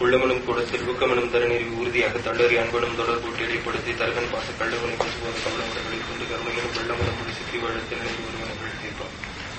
உள்ளமனும் கூட செல்வக்கமனும் தரநீர் உறுதியாக தள்ளறி அன்பனும் தொடர்பூட்டி இடைப்படுத்தி தரகன் பாச கள்ளவனை பேசுவது கவலமுறைகளை கொண்டு கருணையிலும் வெள்ளமனம் குடி சுற்றி வாழத்தில் நினைவு ஒருவனை தீர்ப்பான்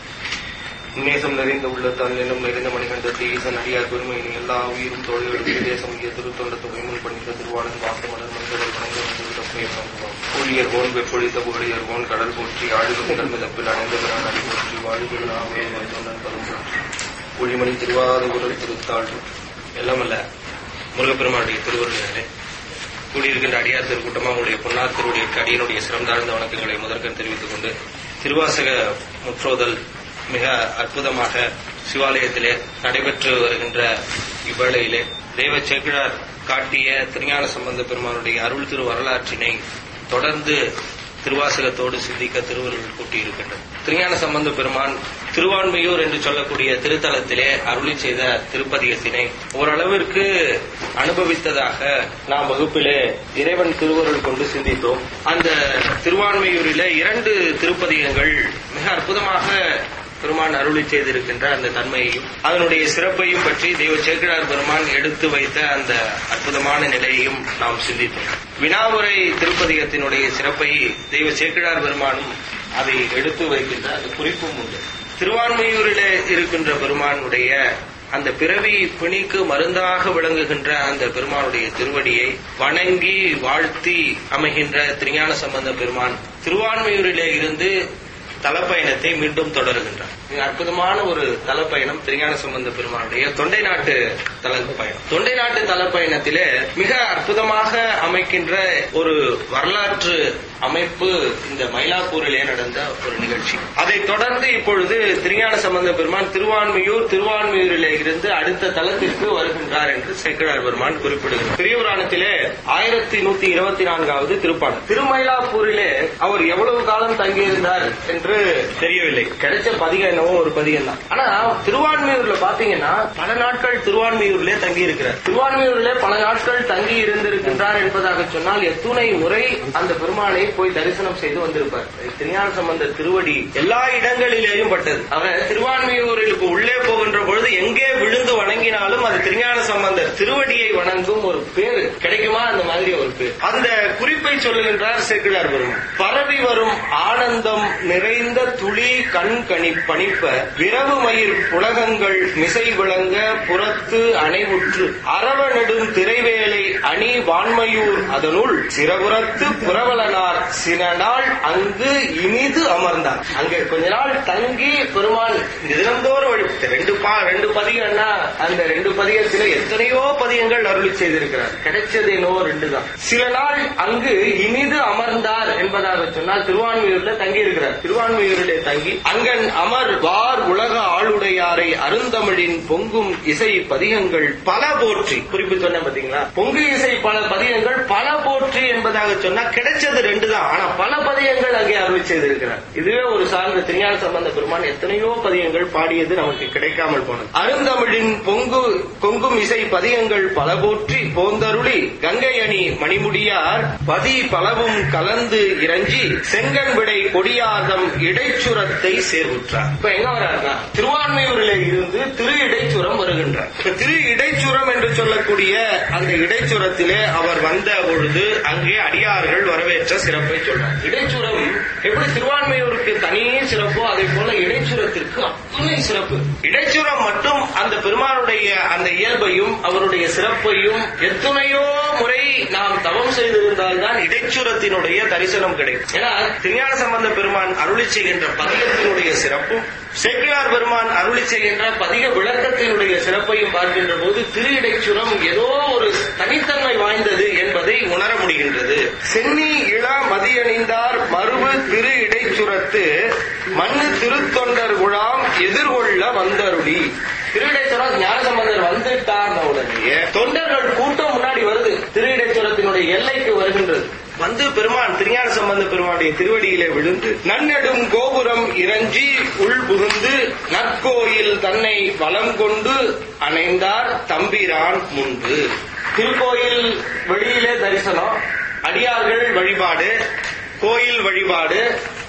நேசம் நிறைந்த உள்ளத்தால் நிலம் நிறைந்த மணிகண்டத்தை ஈசன் அடியார் பெருமையினை எல்லா உயிரும் தோழிகளுக்கு தேசம் இய திருத்தொண்ட தொகைமுன் பணிந்த திருவாளன் வாசமலர் மனிதர்கள் வணங்க வந்து தப்பையை பங்குவான் ஊழியர் ஓன் வெப்பொழித்த புகழியர் ஓன் கடல் போற்றி ஆழுகும் மிதப்பில் அணைந்தவரான் அடி போற்றி வாழ்வில் நாமே வந்தோன்னன் பதம் போற்றி ஒளிமணி திருவாத உடல் திருத்தாள் எல்லாம் அல்ல முருகப்பெருமானுடைய திருவருளினாலே கூடியிருக்கின்ற அடியார் திருக்கூட்டமாக உங்களுடைய பொன்னார் திருவுடைய அடியனுடைய சிறந்தாழ்ந்த வணக்கங்களை முதற்கண் தெரிவித்துக் கொண்டு திருவாசக முற்றோதல் மிக அற்புதமாக சிவாலயத்திலே நடைபெற்று வருகின்ற இவ்வேளையிலே தெய்வ சேக்கிழார் காட்டிய திருஞான சம்பந்த பெருமானுடைய அருள் திரு வரலாற்றினை தொடர்ந்து திருவாசகத்தோடு சிந்திக்க திருவருள் கூட்டியிருக்கின்றது திருஞான சம்பந்த பெருமான் திருவான்மையூர் என்று சொல்லக்கூடிய திருத்தலத்திலே அருளி செய்த திருப்பதிகத்தினை ஓரளவிற்கு அனுபவித்ததாக நாம் வகுப்பிலே இறைவன் திருவருள் கொண்டு சிந்தித்தோம் அந்த திருவான்மையூரிலே இரண்டு திருப்பதிகங்கள் மிக அற்புதமாக பெருமான் அருளி செய்திருக்கின்ற அந்த தன்மையையும் அதனுடைய சிறப்பையும் பற்றி தெய்வ சேக்கிழார் பெருமான் எடுத்து வைத்த அந்த அற்புதமான நிலையையும் நாம் சிந்தித்தோம் வினாவுரை திருப்பதிகத்தினுடைய சிறப்பை தெய்வ சேக்கிழார் பெருமானும் அதை எடுத்து வைக்கின்ற அந்த குறிப்பும் உண்டு திருவான்மையூரிலே இருக்கின்ற பெருமானுடைய அந்த பிறவி பிணிக்கு மருந்தாக விளங்குகின்ற அந்த பெருமானுடைய திருவடியை வணங்கி வாழ்த்தி அமைகின்ற திருஞான சம்பந்த பெருமான் திருவான்மையூரிலே இருந்து தலப்பயணத்தை மீண்டும் தொடருகின்றார் மிக அற்புதமான ஒரு தலப்பயணம் திருஞான சம்பந்த பெருமானுடைய தொண்டை நாட்டு தல பயணம் தொண்டை நாட்டு தலப்பயணத்திலே மிக அற்புதமாக அமைக்கின்ற ஒரு வரலாற்று அமைப்பு இந்த மயிலாப்பூரிலே நடந்த ஒரு நிகழ்ச்சி அதைத் தொடர்ந்து இப்பொழுது திருஞான சம்பந்த பெருமான் திருவான்மையூர் திருவான்மையூரிலே இருந்து அடுத்த தலத்திற்கு வருகின்றார் என்று சேக்கிழார் பெருமான் குறிப்பிடுகிறார் பெரியபுராணத்திலே ஆயிரத்தி நூத்தி இருபத்தி நான்காவது திருப்பாடல் திருமயிலாப்பூரிலே அவர் எவ்வளவு காலம் தங்கியிருந்தார் என்று தெரியவில்லை கிடைச்ச பதிகம் என்னவோ ஒரு பதிகம் தான் ஆனா திருவான்மையூர்ல பாத்தீங்கன்னா பல நாட்கள் திருவான்மையூர்ல தங்கி இருக்கிறார் திருவான்மையூர்ல பல நாட்கள் தங்கி இருந்திருக்கின்றார் என்பதாக சொன்னால் எத்துணை முறை அந்த பெருமானை போய் தரிசனம் செய்து வந்திருப்பார் திருஞான சம்பந்த திருவடி எல்லா இடங்களிலேயும் பட்டது அவர் திருவான்மையூருக்கு உள்ளே போகின்ற பொழுது எங்கே விழுந்து வணங்கினாலும் அது திருஞான சம்பந்த திருவடியை வணங்கும் ஒரு பேரு கிடைக்குமா அந்த மாதிரி ஒரு பேர் அந்த குறிப்பை சொல்லுகின்றார் சேக்கிழார் பெருமான் பரவி வரும் ஆனந்தம் நிறைந்த துளி கண் கணி பணிப்ப விரவு மயிர் புலகங்கள் மிசை விளங்க புறத்து அணைவுற்று அரவ நெடும் திரைவேலை அணி வான்மையூர் அதனுள் சிறபுறத்து புரவலனார் சில நாள் அங்கு இனிது அமர்ந்தார் அங்கே கொஞ்ச நாள் தங்கி பெருமான் தினந்தோறும் வழி ரெண்டு பா ரெண்டு பதிகம்னா அந்த ரெண்டு பதிகத்துல எத்தனையோ பதிகங்கள் அருளி செய்திருக்கிறார் கிடைச்சது என்னவோ ரெண்டு தான் சில நாள் அங்கு இனிது அமர்ந்தார் என்பதாக சொன்னால் திருவான்மையூர்ல தங்கி இருக்கிறார் திருவான்மையூரிலே தங்கி அங்கன் அமர் வார் உலக ஆளுடையாரை அருந்தமிழின் பொங்கும் இசை பதிகங்கள் பல போற்றி குறிப்பு சொன்ன பாத்தீங்களா பொங்கு இசை பல பதிகங்கள் பல போற்றி என்பதாக சொன்னா கிடைச்சது ரெண்டு தான் ஆனா பல பதிகங்கள் அங்கே அருளி செய்திருக்கிறார் இதுவே ஒரு சார்ந்த திருஞான சம்பந்த பெருமான் எத்தனையோ பதிகங்கள் பாடியது நமக்கு கிடைக்காமல் போனது அருந்தமிழின் பொங்கு பொங்கும் இசை பதிகங்கள் பல போற்றி போந்தருளி கங்கை அணி மணிமுடியார் பதி பலவும் கலந்து இறஞ்சி செங்கன் விடை கொடியாதம் இடைச்சுரத்தை சேர்வுற்றார் இப்ப எங்க வர்றாருன்னா திருவான்மையூரிலே இருந்து திரு இடைச்சுரம் வருகின்றார் இப்ப திரு இடைச்சுரம் என்று சொல்லக்கூடிய அந்த இடைச்சுரத்திலே அவர் வந்த பொழுது அங்கே அடியார்கள் வரவேற்ற சிறப்பை சொல்றார் இடைச்சுரம் எப்படி திருவான்மையூருக்கு தனியே சிறப்போ அதே போல இடைச்சுரத்திற்கு அத்தனை சிறப்பு இடைச்சுரம் மட்டும் அந்த பெருமானுடைய அந்த இயல்பையும் அவருடைய சிறப்பையும் எத்தனையோ முறை நாம் தவம் செய்திருந்தால் தான் இடைச்சுரத்தினுடைய தரிசனம் கிடைக்கும் ஏன்னா திருஞான சம்பந்த பெருமான் அருளி செய்கின்ற பதிகத்தினுடைய சிறப்பும் சேக்கிழார் பெருமான் அருளி செய்கின்ற பதிக விளக்கத்தினுடைய சிறப்பையும் பார்க்கின்ற போது திரு இடைச்சுரம் ஏதோ ஒரு தனித்தன்மை வாய்ந்தது என்பதை உணர முடிகின்றது சென்னி இளா மதியணிந்தார் மறுவு திரு இடைச்சுரத்து மண்ணு திருத்தொண்டர் குழாம் எதிர்கொள்ள வந்தருளி திருவிடைச்சுரம் ஞானசம்பந்தர் வந்துட்டார்ன உடனேயே தொண்டர்கள் கூட்டம் முன்னாடி வருது திருவிடைச்சுரத்தினுடைய எல்லைக்கு வருகின்றது வந்து பெருமான் திருஞான சம்பந்த பெருமானுடைய திருவடியிலே விழுந்து நன்னெடும் கோபுரம் இறஞ்சி உள் புகுந்து நற்கோயில் தன்னை வலம் கொண்டு அணைந்தார் தம்பிரான் முன்பு திருக்கோயில் வெளியிலே தரிசனம் அடியார்கள் வழிபாடு கோயில் வழிபாடு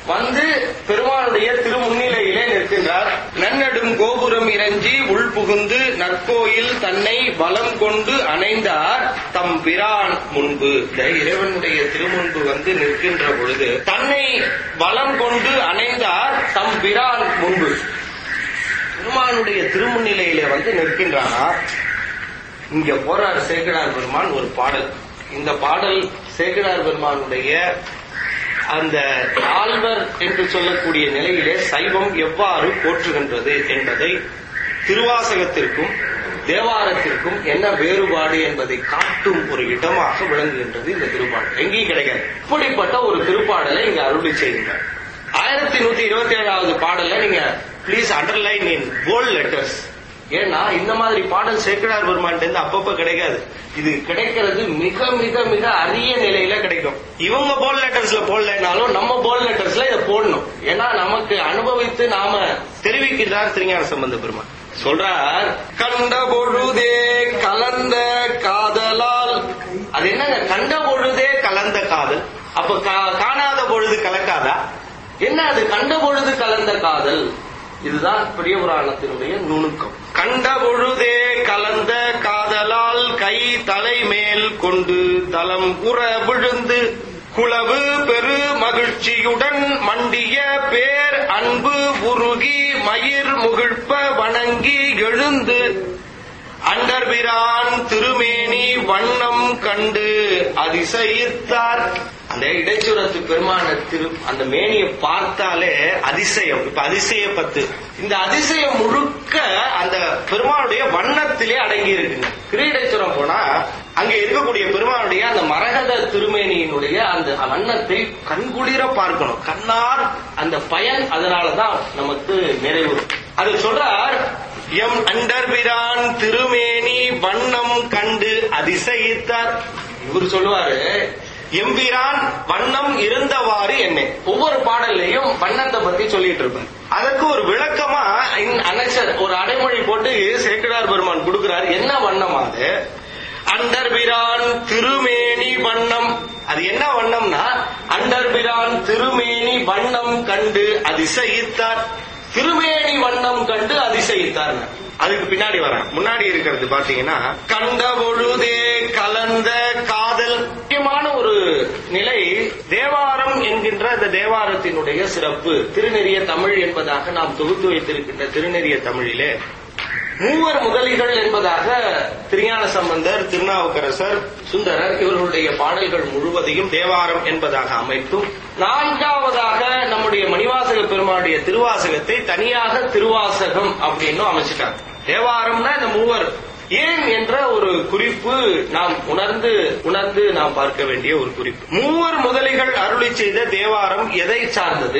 வந்து பெருமானுடைய திருமுன்னிலையிலே நிற்கின்றார் நன்னடும் கோபுரம் இறஞ்சி உள்புகுந்து நற்கோயில் தன்னை வலம் கொண்டு அணைந்தார் தம் பிரான் முன்பு இந்த இறைவனுடைய திருமுன்பு வந்து நிற்கின்ற பொழுது தன்னை வலம் கொண்டு அணைந்தார் தம் பிரான் முன்பு பெருமானுடைய திருமுன்னிலையிலே வந்து நிற்கின்றானா இங்க போறார் சேக்கடார் பெருமான் ஒரு பாடல் இந்த பாடல் சேக்கடார் பெருமானுடைய அந்த ஆழ்வர் என்று சொல்லக்கூடிய நிலையிலே சைவம் எவ்வாறு போற்றுகின்றது என்பதை திருவாசகத்திற்கும் தேவாரத்திற்கும் என்ன வேறுபாடு என்பதை காட்டும் ஒரு இடமாக விளங்குகின்றது இந்த திருப்பாடல் எங்கேயும் கிடைக்காது இப்படிப்பட்ட ஒரு திருப்பாடலை இங்க அருளி செய்கின்றார் ஆயிரத்தி நூத்தி இருபத்தி ஏழாவது பாடல்ல நீங்க please underline in bold letters ஏன்னா இந்த மாதிரி பாடல் சேக்கடார் பெருமான்ட்டு இருந்து அப்பப்ப கிடைக்காது இது கிடைக்கிறது மிக மிக மிக அரிய நிலையில கிடைக்கும் இவங்க போல் லெட்டர்ஸ்ல போடலைனாலும் நம்ம போல் லெட்டர்ஸ்ல இதை போடணும் ஏன்னா நமக்கு அனுபவித்து நாம தெரிவிக்கின்றார் திருஞான சம்பந்த பெருமான் சொல்றார் கண்ட பொழுதே கலந்த காதலால் அது என்னங்க கண்ட பொழுதே கலந்த காதல் அப்ப கா- காணாத பொழுது கலக்காதா என்ன அது கண்ட பொழுது கலந்த காதல் இதுதான் பெரிய புராணத்தினுடைய நுணுக்கம் கண்ட பொழுதே கலந்த காதலால் கை தலை மேல் கொண்டு தலம் உற விழுந்து குளவு பெரு மகிழ்ச்சியுடன் மண்டிய பேர் அன்பு உருகி மயிர் முகிழ்ப்ப வணங்கி எழுந்து அண்டர்பிரான் திருமேனி வண்ணம் கண்டு அதிசயித்தார் அந்த இடைச்சுரத்து பெருமான திரு அந்த மேனியை பார்த்தாலே அதிசயம் இப்ப அதிசய பத்து இந்த அதிசயம் முழுக்க அந்த பெருமானுடைய வண்ணத்திலே அடங்கி இருக்குங்க கிரீடைச்சுரம் போனா அங்க இருக்கக்கூடிய பெருமானுடைய அந்த மரகத திருமேனியினுடைய அந்த வண்ணத்தை கண்குளிர பார்க்கணும் கண்ணார் அந்த பயன் அதனாலதான் நமக்கு நிறைவு அது சொல்றார் எம் அண்டர்பிரான் திருமேனி வண்ணம் கண்டு அதிசயித்தார் இவர் சொல்லுவாரு எம்பிரான் வண்ணம் இருந்தவாறு என்ன ஒவ்வொரு பாடல்லையும் வண்ணத்தை பத்தி சொல்லிட்டு இருப்பார் அதற்கு ஒரு விளக்கமா அனக்சர் ஒரு அடைமொழி போட்டு சேக்கடார் பெருமான் கொடுக்கிறார் என்ன வண்ணம் அது அண்டர்பிரான் திருமேனி வண்ணம் அது என்ன வண்ணம்னா அண்டர்பிரான் திருமேனி வண்ணம் கண்டு அதிசயித்தார் திருமேனி வண்ணம் கண்டு அதிசயித்தார் அதுக்கு பின்னாடி வரேன் முன்னாடி இருக்கிறது பாத்தீங்கன்னா கண்ட பொழுதே கலந்த காதல் முக்கியமான ஒரு நிலை தேவாரம் என்கின்ற இந்த தேவாரத்தினுடைய சிறப்பு திருநெறிய தமிழ் என்பதாக நாம் தொகுத்து வைத்திருக்கின்ற திருநெறிய தமிழிலே மூவர் முதலிகள் என்பதாக திருஞான சம்பந்தர் திருநாவுக்கரசர் சுந்தரர் இவர்களுடைய பாடல்கள் முழுவதையும் தேவாரம் என்பதாக அமைத்தும் நான்காவதாக நம்முடைய மணிவாசக பெருமானுடைய திருவாசகத்தை தனியாக திருவாசகம் அப்படின்னு அமைச்சிட்டாங்க தேவாரம்னா இந்த மூவர் ஏன் என்ற ஒரு குறிப்பு நாம் உணர்ந்து உணர்ந்து நாம் பார்க்க வேண்டிய ஒரு குறிப்பு மூவர் முதலிகள் அருளி செய்த தேவாரம் எதை சார்ந்தது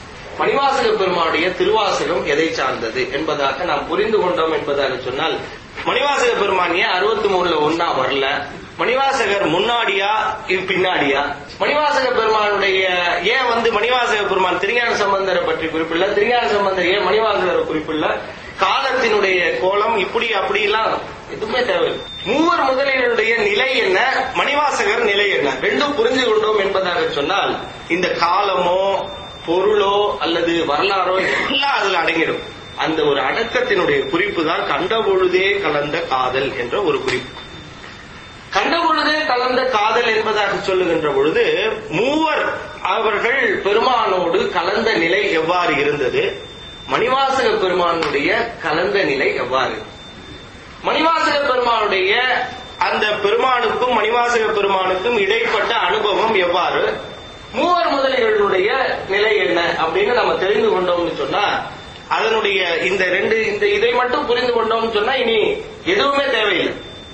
மணிவாசக பெருமானுடைய திருவாசகம் எதை சார்ந்தது என்பதாக நாம் புரிந்து கொண்டோம் என்பதாக சொன்னால் மணிவாசக பெருமான் ஏன் அறுபத்தி மூணுல ஒன்னா வரல மணிவாசகர் முன்னாடியா இது பின்னாடியா மணிவாசக பெருமானுடைய ஏன் வந்து மணிவாசக பெருமான் திருஞான சம்பந்தரை பற்றி குறிப்பிடல திருஞான சம்பந்தர் ஏன் மணிவாசகரை குறிப்பிடல காலத்தினுடைய கோலம் இப்படி அப்படி எல்லாம் எதுவுமே தேவையில்லை மூவர் முதலியருடைய நிலை என்ன மணிவாசகர் நிலை என்ன ரெண்டும் புரிந்து கொண்டோம் என்பதாக சொன்னால் இந்த காலமோ பொருளோ அல்லது வரலாறோ எல்லாம் அதுல அடங்கிடும் அந்த ஒரு அடக்கத்தினுடைய குறிப்பு தான் கண்ட பொழுதே கலந்த காதல் என்ற ஒரு குறிப்பு கண்ட பொழுதே கலந்த காதல் என்பதாக சொல்லுகின்ற பொழுது மூவர் அவர்கள் பெருமானோடு கலந்த நிலை எவ்வாறு இருந்தது மணிவாசக பெருமானுடைய கலந்த நிலை எவ்வாறு மணிவாசக பெருமானுடைய அந்த பெருமானுக்கும் மணிவாசக பெருமானுக்கும் இடைப்பட்ட அனுபவம் எவ்வாறு மூவர் முதலிகளுடைய நிலை என்ன அப்படின்னு நம்ம தெரிந்து கொண்டோம்னு சொன்னா அதனுடைய இந்த ரெண்டு இந்த இதை மட்டும் புரிந்து கொண்டோம்னு சொன்னா இனி எதுவுமே தேவையில்லை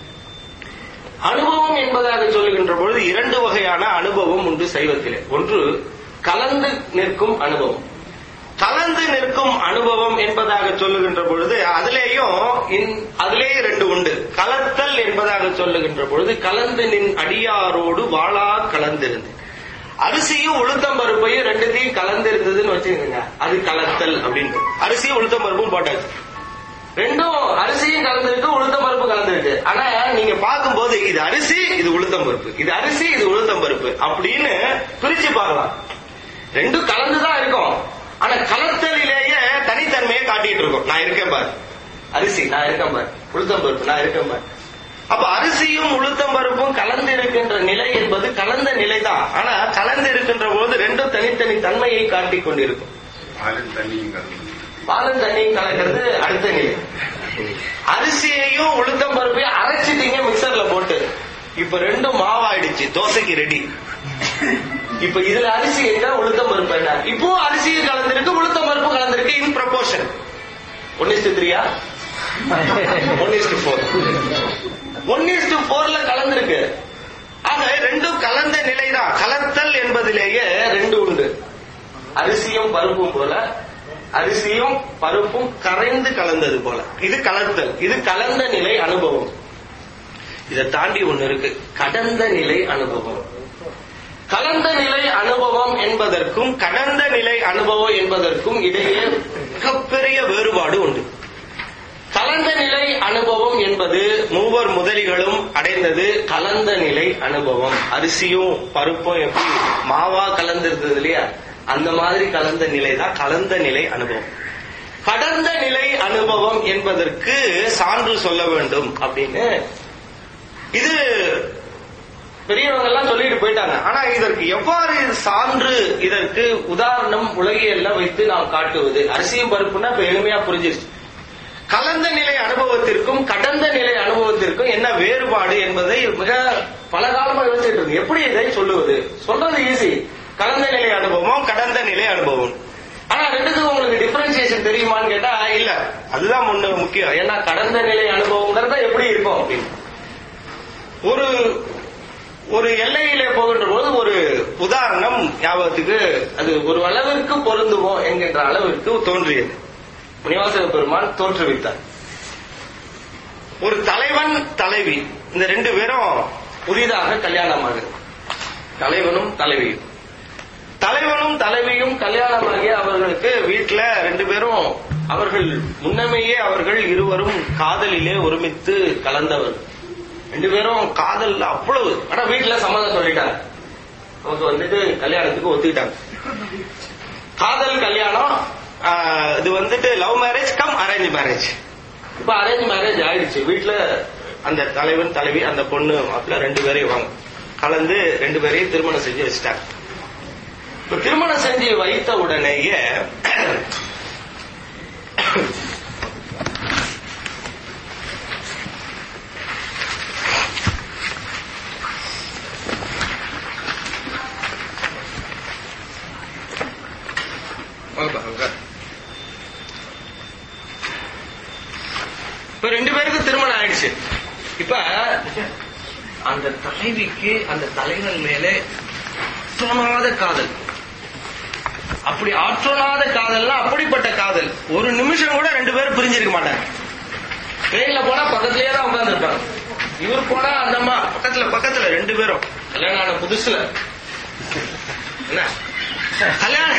அனுபவம் என்பதாக சொல்லுகின்ற பொழுது இரண்டு வகையான அனுபவம் உண்டு சைவத்திலே ஒன்று கலந்து நிற்கும் அனுபவம் கலந்து நிற்கும் அனுபவம் என்பதாக சொல்லுகின்ற பொழுது அதிலேயும் இன்- அதிலேயே ரெண்டு உண்டு கலத்தல் என்பதாக சொல்லுகின்ற பொழுது கலந்து நின் அடியாரோடு வாழா கலந்திருந்து அரிசியும் உளுத்தம் பருப்பையும் ரெண்டுத்தையும் கலந்திருந்ததுன்னு வச்சுக்கோங்க அது கலத்தல் அப்படின்னு அரிசியும் உளுத்தம் பருப்பும் போட்டாச்சு ரெண்டும் அரிசியும் கலந்துருக்கு உளுத்தம் பருப்பு கலந்துருக்கு ஆனா நீங்க பார்க்கும்போது இது அரிசி இது உளுத்தம் பருப்பு இது அரிசி இது உளுத்தம் பருப்பு அப்படின்னு பிரிச்சு பார்க்கலாம் ரெண்டும் கலந்துதான் இருக்கும் ஆனா கலத்தலிலேயே தனித்தன்மையை காட்டிட்டு இருக்கும் நான் இருக்கேன் பாரு அரிசி நான் இருக்கேன் பாரு உளுத்தம் பருப்பு நான் இருக்கேன் பாரு அப்ப அரிசியும் உளுத்தம் பருப்பும் கலந்து இருக்கின்ற நிலை என்பது கலந்த நிலைதான் ஆனா கலந்து இருக்கின்ற போது ரெண்டும் தனித்தனி தன்மையை காட்டிக் கொண்டிருக்கும் பாலும் தண்ணியும் கலந்து பாலும் தண்ணியும் கலக்கிறது அடுத்த நிலை அரிசியையும் உளுத்தம் பருப்பையும் அரைச்சிட்டீங்க மிக்சர்ல போட்டு இப்ப ரெண்டும் மாவாயிடுச்சு தோசைக்கு ரெடி இப்ப இதுல அரிசி என்ன உளுத்தம் பருப்பு என்ன இப்போ அரிசியும் கலந்திருக்கு உளுத்தம் பருப்பு கலந்திருக்கு இன் ப்ரொபோர்ஷன் ஒன் இஸ்டு த்ரீயா one is to four one is to ஃபோர்ல கலந்திருக்கு ஆக ரெண்டும் கலந்த நிலைதான் கலத்தல் என்பதிலேயே ரெண்டு உண்டு அரிசியும் பருப்பும் போல அரிசியும் பருப்பும் கரைந்து கலந்தது போல இது கலந்தல் இது கலந்த நிலை அனுபவம் இதை தாண்டி ஒண்ணு இருக்கு கடந்த நிலை அனுபவம் கலந்த நிலை அனுபவம் என்பதற்கும் கடந்த நிலை அனுபவம் என்பதற்கும் இடையே மிகப்பெரிய வேறுபாடு உண்டு கலந்த நிலை அனுபவம் என்பது மூவர் முதலிகளும் அடைந்தது கலந்த நிலை அனுபவம் அரிசியும் பருப்பும் எப்படி மாவா கலந்திருந்தது இல்லையா அந்த மாதிரி கலந்த நிலை தான் கலந்த நிலை அனுபவம் கடந்த நிலை அனுபவம் என்பதற்கு சான்று சொல்ல வேண்டும் அப்படின்னு இது பெரியவங்க எல்லாம் சொல்லிட்டு போயிட்டாங்க ஆனா இதற்கு எவ்வாறு இது சான்று இதற்கு உதாரணம் உலகியல்ல வைத்து நாம் காட்டுவது அரிசியும் பருப்புன்னா இப்ப எளிமையா புரிஞ்சிருச்சு கலந்த நிலை அனுபவத்திற்கும் கடந்த நிலை அனுபவத்திற்கும் என்ன வேறுபாடு என்பதை மிக பல காலமா யோசிச்சுட்டு இருக்கு எப்படி இதை சொல்லுவது சொல்றது ஈஸி கலந்த நிலை அனுபவம் கடந்த நிலை அனுபவம் ஆனா ரெண்டுக்கும் உங்களுக்கு டிஃபரன்சியேஷன் தெரியுமான்னு கேட்டா இல்ல அதுதான் ஒண்ணு முக்கியம் ஏன்னா கடந்த நிலை அனுபவங்கிறத எப்படி இருக்கும் அப்படின்னு ஒரு ஒரு எல்லையிலே போகின்ற போது ஒரு உதாரணம் ஞாபகத்துக்கு அது ஒரு அளவிற்கு பொருந்துவோம் என்கின்ற அளவிற்கு தோன்றியது முனிவாசக பெருமான் தோற்றுவித்தார் ஒரு தலைவன் தலைவி இந்த ரெண்டு பேரும் புதிதாக கல்யாணமாகுது தலைவனும் தலைவியும் தலைவனும் தலைவியும் கல்யாணமாகி அவர்களுக்கு வீட்டுல ரெண்டு பேரும் அவர்கள் முன்னமேயே அவர்கள் இருவரும் காதலிலே ஒருமித்து கலந்தவர் ரெண்டு பேரும் காதல்ல அவ்வளவு ஆனா வீட்டுல சம்மதம் சொல்லிட்டாங்க நமக்கு வந்துட்டு கல்யாணத்துக்கு ஒத்துக்கிட்டாங்க காதல் கல்யாணம் ஆஹ், இது வந்துட்டு love marriage cum arrange marriage இப்ப அரேஞ்ச் மேரேஜ் ஆயிடுச்சு வீட்டுல அந்த தலைவன் தலைவி அந்த பொண்ணு மாப்பிள்ள ரெண்டு பேரையும் வாங்க கலந்து ரெண்டு பேரையும் திருமணம் செஞ்சு வச்சுட்டாங்க இப்ப திருமணம் செஞ்சு வைத்த உடனேயே வாப்பா, உட்காரு. இப்ப ரெண்டு பேருக்கும் திருமணம் ஆயிடுச்சு இப்ப அந்த தலைவிக்கு அந்த தலைவன் மேலே ஆற்றோனாத காதல் அப்படி ஆற்றோனாத காதல்னா அப்படிப்பட்ட காதல் ஒரு நிமிஷம் கூட ரெண்டு பேரும் பிரிஞ்சிருக்க மாட்டாங்க ட்ரெயின்ல போனா பக்கத்துலயே தான் உட்கார்ந்துருப்பாங்க இவர் போனா அந்த அம்மா பக்கத்துல பக்கத்துல ரெண்டு பேரும் கல்யாணம் ஆன புதுசுல என்ன கல்யாணம்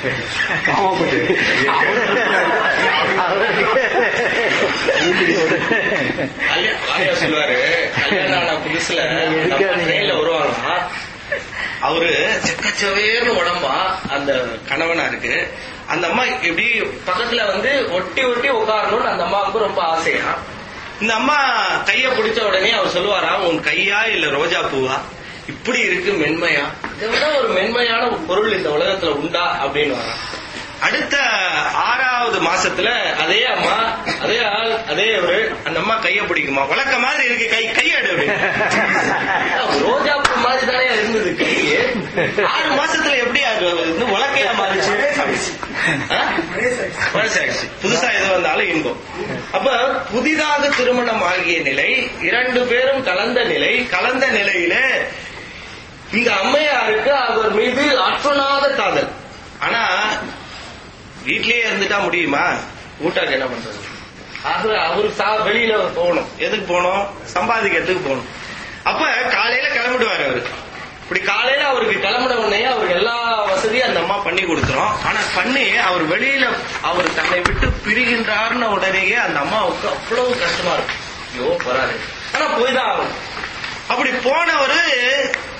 கல்யாணம் வாயா சொல்லுவாரு கல்யாணம் ஆன புதுசுல ட்ரெயின்ல வருவாங்க அவரு செக்கச்சவேர்னு உடம்பா அந்த கணவனா இருக்கு அந்த அம்மா இப்படி பக்கத்துல வந்து ஒட்டி ஒட்டி உட்காரணும்னு அந்த அம்மாவுக்கு ரொம்ப ஆசையா இந்த அம்மா கைய பிடிச்ச உடனே அவர் சொல்லுவாரா உன் கையா இல்ல ரோஜா பூவா இப்படி இருக்கு மென்மையா இதை விட ஒரு மென்மையான ஒரு பொருள் இந்த உலகத்துல உண்டா அப்படின்னு வரான் அடுத்த ஆறாவது மாசத்துல அதே அம்மா அதே ஆள் அதே ஒரு அந்த அம்மா கைய பிடிக்குமா வழக்க மாதிரி இருக்கு கை கையடு அப்படின்னு ரோஜா பூ மாதிரி தானே இருந்தது கை ஆறு மாசத்துல எப்படி அது வந்து உலக்கையா மாறிச்சு ஆ? வயசாயிடுச்சு புதுசா எது வந்தாலும் இன்பம் அப்ப புதிதாக திருமணம் ஆகிய நிலை இரண்டு பேரும் கலந்த நிலை கலந்த நிலையில இந்த அம்மையாருக்கு அவர் மீது அற்றனாத காதல் ஆனா வீட்லயே இருந்துட்டா முடியுமா வீட்டாக்கு என்ன பண்றது ஆக அவரு சா வெளியில போகணும் எதுக்கு போகணும் சம்பாதிக்கிறதுக்கு போகணும் அப்ப காலையில கிளம்பிடுவாரு அவரு இப்படி காலையில அவருக்கு கிளம்பின உடனே அவருக்கு எல்லா வசதியும் அந்த அம்மா பண்ணி கொடுத்துரும் ஆனா பண்ணி அவர் வெளியில அவர் தன்னை விட்டு பிரிகின்றார்னு உடனேயே அந்த அம்மாவுக்கு அவ்வளவு கஷ்டமா இருக்கும் ஐயோ போறாரு ஆனா போய் தான் ஆகணும் அப்படி போனவரு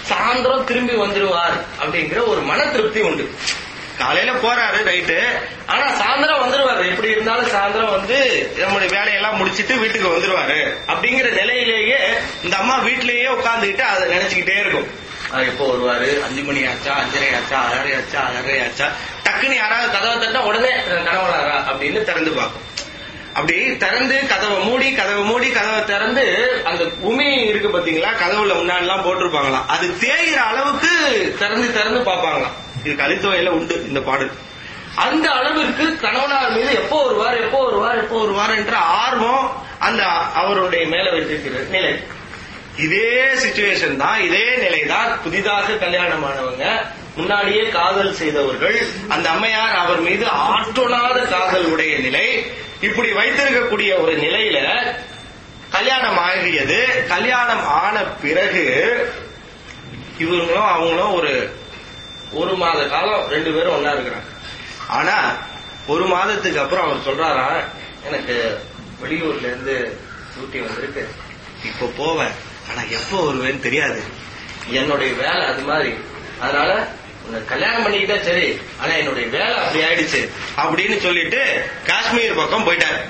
சாயந்தரம் திரும்பி வந்துருவார் அப்படிங்கிற ஒரு மன திருப்தி உண்டு காலையில போறாரு ரைட்டு ஆனா சாயந்தரம் வந்துருவாரு எப்படி இருந்தாலும் சாயந்தரம் வந்து நம்முடைய வேலையெல்லாம் முடிச்சிட்டு வீட்டுக்கு வந்துருவாரு அப்படிங்கிற நிலையிலேயே இந்த அம்மா வீட்டிலேயே உட்கார்ந்துகிட்டு அதை நினைச்சுக்கிட்டே இருக்கும் அவர் எப்போ வருவாரு அஞ்சு மணி ஆச்சா அஞ்சரை ஆச்சா ஆறரை ஆச்சா ஆறரை ஆச்சா டக்குன்னு யாராவது கதவை தட்டா உடனே கனவலாரா அப்படின்னு திறந்து பார்க்கும் அப்படி திறந்து கதவை மூடி கதவை மூடி கதவை திறந்து அந்த உமி இருக்கு பாத்தீங்களா கதவுல முன்னாடி எல்லாம் போட்டிருப்பாங்களாம் அது தேயிற அளவுக்கு திறந்து திறந்து பார்ப்பாங்களாம் இது கலித்துவையில உண்டு இந்த பாடல் அந்த அளவிற்கு கணவனார் மீது எப்போ வருவார் எப்போ வருவார் எப்போ வருவார் என்ற ஆர்வம் அந்த அவருடைய மேல வைத்திருக்கிற நிலை இதே சுச்சுவேஷன் தான் இதே நிலைதான் புதிதாக கல்யாணமானவங்க முன்னாடியே காதல் செய்தவர்கள் அந்த அம்மையார் அவர் மீது ஆற்றொணாத காதல் உடைய நிலை இப்படி வைத்திருக்கக்கூடிய ஒரு நிலையில கல்யாணம் ஆகியது கல்யாணம் ஆன பிறகு இவங்களும் அவங்களும் ஒரு ஒரு மாத காலம் ரெண்டு பேரும் ஒன்னா இருக்கிறாங்க ஆனா ஒரு மாதத்துக்கு அப்புறம் அவர் சொல்றாரா எனக்கு வெளியூர்ல இருந்து டியூட்டி வந்திருக்கு இப்போ போவேன் ஆனா எப்போ வருவேன்னு தெரியாது என்னுடைய வேலை அது மாதிரி அதனால உன்னை கல்யாணம் பண்ணிக்கிட்டா சரி ஆனா என்னுடைய வேலை அப்படி ஆயிடுச்சு அப்படின்னு சொல்லிட்டு காஷ்மீர் பக்கம் போயிட்டார்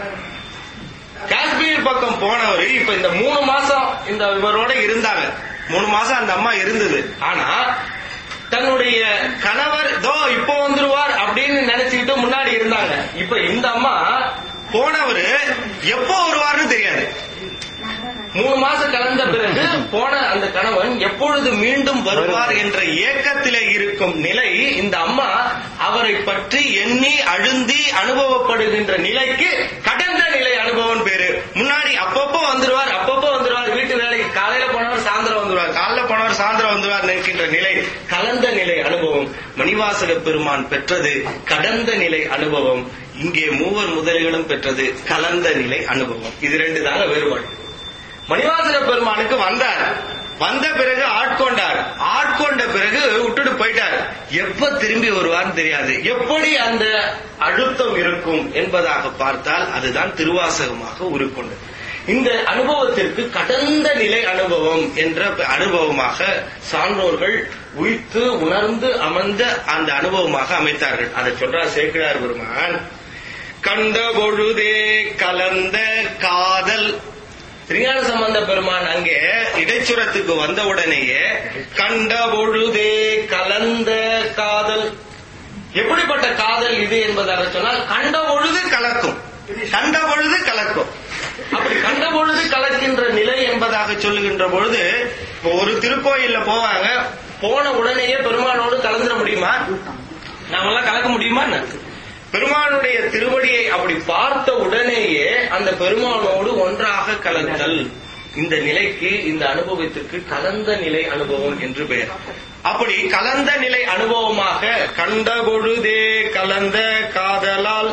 காஷ்மீர் பக்கம் போனவர் இப்ப இந்த மூணு மாசம் இந்த இவரோட இருந்தாங்க மூணு மாசம் அந்த அம்மா இருந்தது ஆனா தன்னுடைய கணவர் தோ இப்போ வந்துருவார் அப்படின்னு நினைச்சுக்கிட்டு முன்னாடி இருந்தாங்க இப்ப இந்த அம்மா போனவரு எப்போ வருவார்னு தெரியாது மூணு மாசம் கலந்த பிறகு போன அந்த கணவன் எப்பொழுது மீண்டும் வருவார் என்ற ஏக்கத்திலே இருக்கும் நிலை இந்த அம்மா அவரை பற்றி எண்ணி அழுந்தி அனுபவப்படுகின்ற நிலைக்கு கடந்த நிலை அனுபவம் பேரு முன்னாடி அப்பப்போ வந்துருவார் அப்பப்போ வந்துருவார் வீட்டு வேலைக்கு காலையில போனவர் சாயந்தரம் வந்துருவார் காலைல போனவர் சாயந்தரம் வந்துருவார் நினைக்கின்ற நிலை கலந்த நிலை அனுபவம் மணிவாசக பெருமான் பெற்றது கடந்த நிலை அனுபவம் இங்கே மூவர் முதலிகளும் பெற்றது கலந்த நிலை அனுபவம் இது ரெண்டு தாங்க வேறுபாடு மணிவாசக பெருமானுக்கு வந்தார் வந்த பிறகு ஆட்கொண்டார் ஆட்கொண்ட பிறகு விட்டுட்டு போயிட்டார் எப்ப திரும்பி வருவார்னு தெரியாது எப்படி அந்த அழுத்தம் இருக்கும் என்பதாக பார்த்தால் அதுதான் திருவாசகமாக உருக்கொண்டது இந்த அனுபவத்திற்கு கடந்த நிலை அனுபவம் என்ற அனுபவமாக சான்றோர்கள் உய்த்து உணர்ந்து அமர்ந்த அந்த அனுபவமாக அமைத்தார்கள் அதை சொல்றார் சேக்கிழார் பெருமான் கண்ட பொழுதே கலந்த காதல் திருஞான சம்பந்த பெருமான் அங்கே இடைச்சுரத்துக்கு வந்த உடனேயே கண்ட பொழுதே கலந்த காதல் எப்படிப்பட்ட காதல் இது என்பதாக சொன்னால் கண்ட பொழுது கலக்கும் கண்ட பொழுது கலக்கும் அப்படி கண்ட பொழுது கலக்கின்ற நிலை என்பதாக சொல்லுகின்ற பொழுது இப்போ ஒரு திருக்கோயில்ல போவாங்க போன உடனேயே பெருமானோடு கலந்துட முடியுமா நாமெல்லாம் கலக்க முடியுமா என்ன? பெருமானுடைய திருவடியை அப்படி பார்த்த உடனேயே அந்த பெருமானோடு ஒன்றாக கலந்தல் இந்த நிலைக்கு இந்த அனுபவத்திற்கு கலந்த நிலை அனுபவம் என்று பெயர் அப்படி கலந்த நிலை அனுபவமாக கண்ட பொழுதே கலந்த காதலால்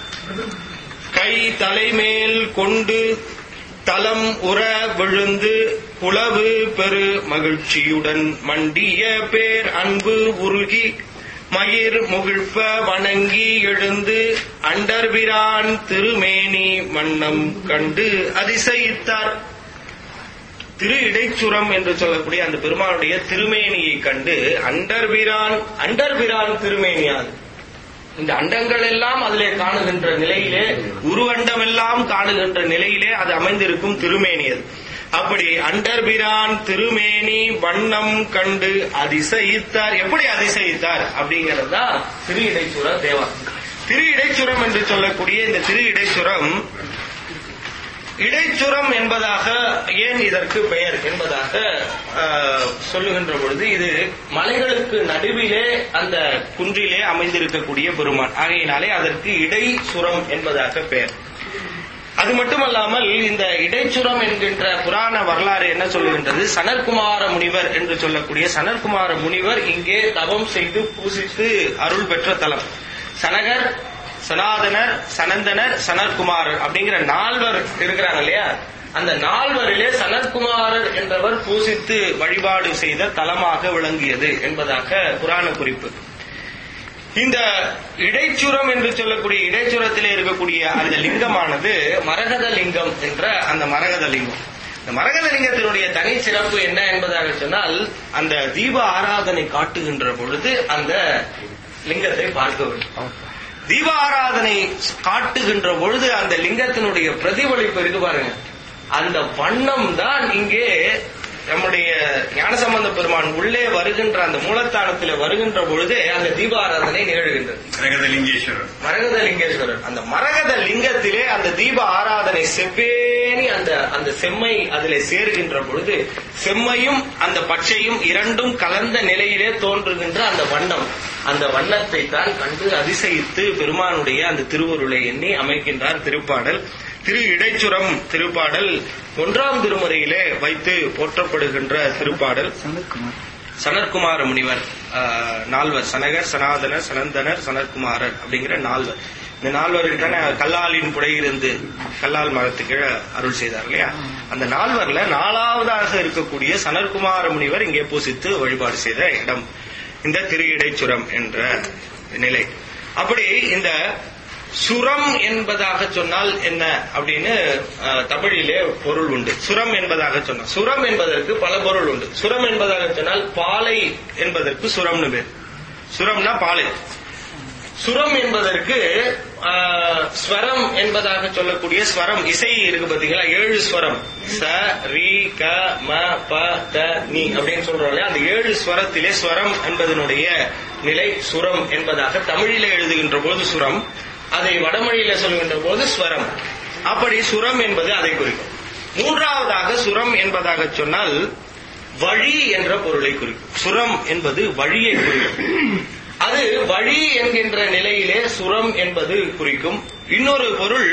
கை தலைமேல் கொண்டு தலம் உற விழுந்து புலவு பெரு மகிழ்ச்சியுடன் மண்டிய பேர் அன்பு உருகி மயிர் முகிழ்ப்ப வணங்கி எழுந்து அண்டர்பிரான் திருமேனி வண்ணம் கண்டு அதிசயித்தார் திரு இடைச்சுரம் என்று சொல்லக்கூடிய அந்த பெருமானுடைய திருமேனியை கண்டு அண்டர்பிரான் அண்டர்பிரான் திருமேனியாது இந்த அண்டங்கள் எல்லாம் அதிலே காணுகின்ற நிலையிலே உருவண்டம் எல்லாம் காணுகின்ற நிலையிலே அது அமைந்திருக்கும் திருமேனி அது அப்படி அண்டர்பிரான் திருமேனி வண்ணம் கண்டு அதிசயித்தார் எப்படி அதிசயித்தார் அப்படிங்கிறது தான் திரு இடைச்சுர தேவா திரு இடைச்சுரம் என்று சொல்லக்கூடிய இந்த திரு இடைச்சுரம் இடைச்சுரம் என்பதாக ஏன் இதற்கு பெயர் என்பதாக ஆஹ், சொல்லுகின்ற பொழுது இது மலைகளுக்கு நடுவிலே அந்த குன்றிலே அமைந்திருக்கக்கூடிய பெருமான் ஆகையினாலே அதற்கு இடைச்சுரம் என்பதாக பெயர் அது மட்டுமல்லாமல் இந்த இடைச்சுரம் என்கின்ற புராண வரலாறு என்ன சொல்லுகின்றது சனற்குமார முனிவர் என்று சொல்லக்கூடிய சனற்குமார முனிவர் இங்கே தவம் செய்து பூசித்து அருள் பெற்ற தலம் சனகர் சனாதனர் சனந்தனர் சனற்குமாரர் அப்படிங்கிற நால்வர் இருக்கிறாங்க இல்லையா அந்த நால்வரிலே சனற்குமாரர் என்றவர் பூசித்து வழிபாடு செய்த தலமாக விளங்கியது என்பதாக புராண குறிப்பு இந்த இடைச்சுரம் என்று சொல்லக்கூடிய இடைச்சுரத்திலே இருக்கக்கூடிய அந்த லிங்கமானது மரகத லிங்கம் என்ற அந்த மரகத லிங்கம் இந்த மரகத லிங்கத்தினுடைய தனி சிறப்பு என்ன என்பதாக சொன்னால் அந்த தீப ஆராதனை காட்டுகின்ற பொழுது அந்த லிங்கத்தை பார்க்க வேண்டும் தீப ஆராதனை காட்டுகின்ற பொழுது அந்த லிங்கத்தினுடைய பிரதிபலிப்பு இருக்கு பாருங்க அந்த வண்ணம் தான் இங்கே நம்முடைய ஞானசம்பந்த பெருமான் உள்ளே வருகின்ற அந்த மூலத்தானத்தில் வருகின்ற பொழுதே அந்த தீப ஆராதனை நிகழ்கின்றது ஜெகதலிங்கேஸ்வரர் மரகத லிங்கேஸ்வரர் அந்த மரகத லிங்கத்திலே அந்த தீப ஆராதனை செவ்வேனி அந்த அந்த செம்மை அதிலே சேருகின்ற பொழுது செம்மையும் அந்த பச்சையும் இரண்டும் கலந்த நிலையிலே தோன்றுகின்ற அந்த வண்ணம் அந்த வண்ணத்தை தான் கண்டு அதிசயித்து பெருமானுடைய அந்த திருவருளை எண்ணி அமைக்கின்றார் திருப்பாடல் திரு இடைச்சுரம் திருப்பாடல் ஒன்றாம் திருமுறையிலே வைத்து போற்றப்படுகின்ற திருப்பாடல் சனற்குமார முனிவர் ஆஹ், நால்வர் சனகர் சனாதனர் சனந்தனர் சனற்குமாரர் அப்படிங்கிற நால்வர் இந்த நால்வருக்கு தானே கல்லாலின் புடையிருந்து கல்லால் மரத்துக்கு கீழே அருள் செய்தார் இல்லையா அந்த நால்வர்ல நாலாவதாக இருக்கக்கூடிய சனற்குமார முனிவர் இங்கே பூசித்து வழிபாடு செய்த இடம் இந்த திரு இடைச்சுரம் என்ற நிலை அப்படி இந்த சுரம் என்பதாக சொன்னால் என்ன அப்படின்னு அஹ், தமிழிலே பொருள் உண்டு சுரம் என்பதாக சொன்னால் சுரம் என்பதற்கு பல பொருள் உண்டு சுரம் என்பதாக சொன்னால் பாலை என்பதற்கு சுரம்னு பேர் சுரம்னா பாலை சுரம் என்பதற்கு ஆஹ், ஸ்வரம் என்பதாக சொல்லக்கூடிய ஸ்வரம் இசை இருக்கு பாத்தீங்களா ஏழு ஸ்வரம் ச ரி க ம ப த நீ அப்படின்னு சொல்றோம் இல்லையா அந்த ஏழு ஸ்வரத்திலே ஸ்வரம் என்பதனுடைய நிலை சுரம் என்பதாக தமிழிலே எழுதுகின்ற போது சுரம் அதை வடமொழியில சொல்கின்ற போது ஸ்வரம் அப்படி சுரம் என்பது அதை குறிக்கும் மூன்றாவதாக சுரம் என்பதாக சொன்னால் வழி என்ற பொருளை குறிக்கும் சுரம் என்பது வழியை குறிக்கும் அது வழி என்கின்ற நிலையிலே சுரம் என்பது குறிக்கும் இன்னொரு பொருள்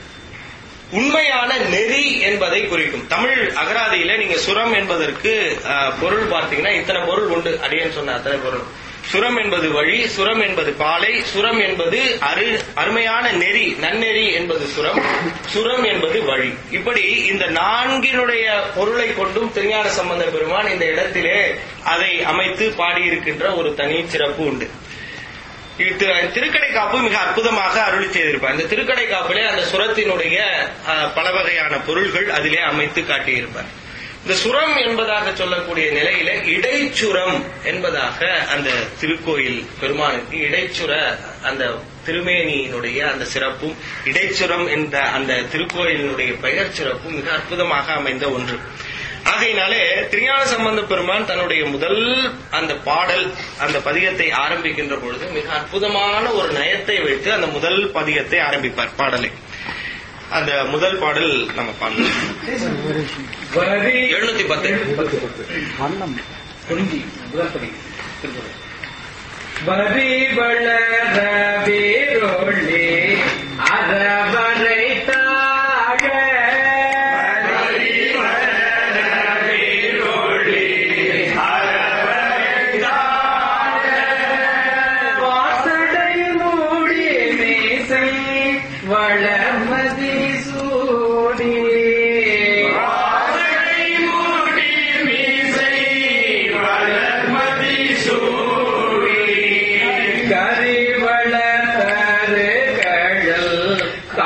உண்மையான நெறி என்பதை குறிக்கும் தமிழ் அகராதியில நீங்க சுரம் என்பதற்கு அஹ், பொருள் பார்த்தீங்கன்னா இத்தனை பொருள் உண்டு அடியேன்னு சொன்ன அத்தனை பொருள் சுரம் என்பது வழி சுரம் என்பது பாலை சுரம் என்பது அரு அருமையான நெறி நன்னெறி என்பது சுரம் சுரம் என்பது வழி இப்படி இந்த நான்கினுடைய பொருளை கொண்டும் திருஞான சம்பந்த பெருமான் இந்த இடத்திலே அதை அமைத்து பாடியிருக்கின்ற ஒரு தனி சிறப்பு உண்டு இது திரு- திருக்கடை காப்பு மிக அற்புதமாக அருளி செய்திருப்பார் இந்த திருக்கடை காப்பிலே அந்த சுரத்தினுடைய அஹ், பல வகையான பொருள்கள் அதிலே அமைத்து காட்டியிருப்பார் இந்த சுரம் என்பதாக சொல்லக்கூடிய நிலையில இடைச்சுரம் என்பதாக அந்த திருக்கோயில் பெருமானுக்கு இடைச்சுர அந்த திருமேனியினுடைய அந்த சிறப்பும் இடைச்சுரம் என்ற அந்த திருக்கோயிலினுடைய பெயர் சிறப்பும் மிக அற்புதமாக அமைந்த ஒன்று ஆகையினாலே திருஞான சம்பந்த பெருமான் தன்னுடைய முதல் அந்த பாடல் அந்த பதிகத்தை ஆரம்பிக்கின்ற பொழுது மிக அற்புதமான ஒரு நயத்தை வைத்து அந்த முதல் பதிகத்தை ஆரம்பிப்பார் பாடலை அந்த முதல் பாடல் நம்ம பாடலாம் எழுநூத்தி பத்து வரி வளர வேரோளி அறவரை தாழ வாசடை மூடி மீசை வளமதி சூடி கரிவள தரு கழல்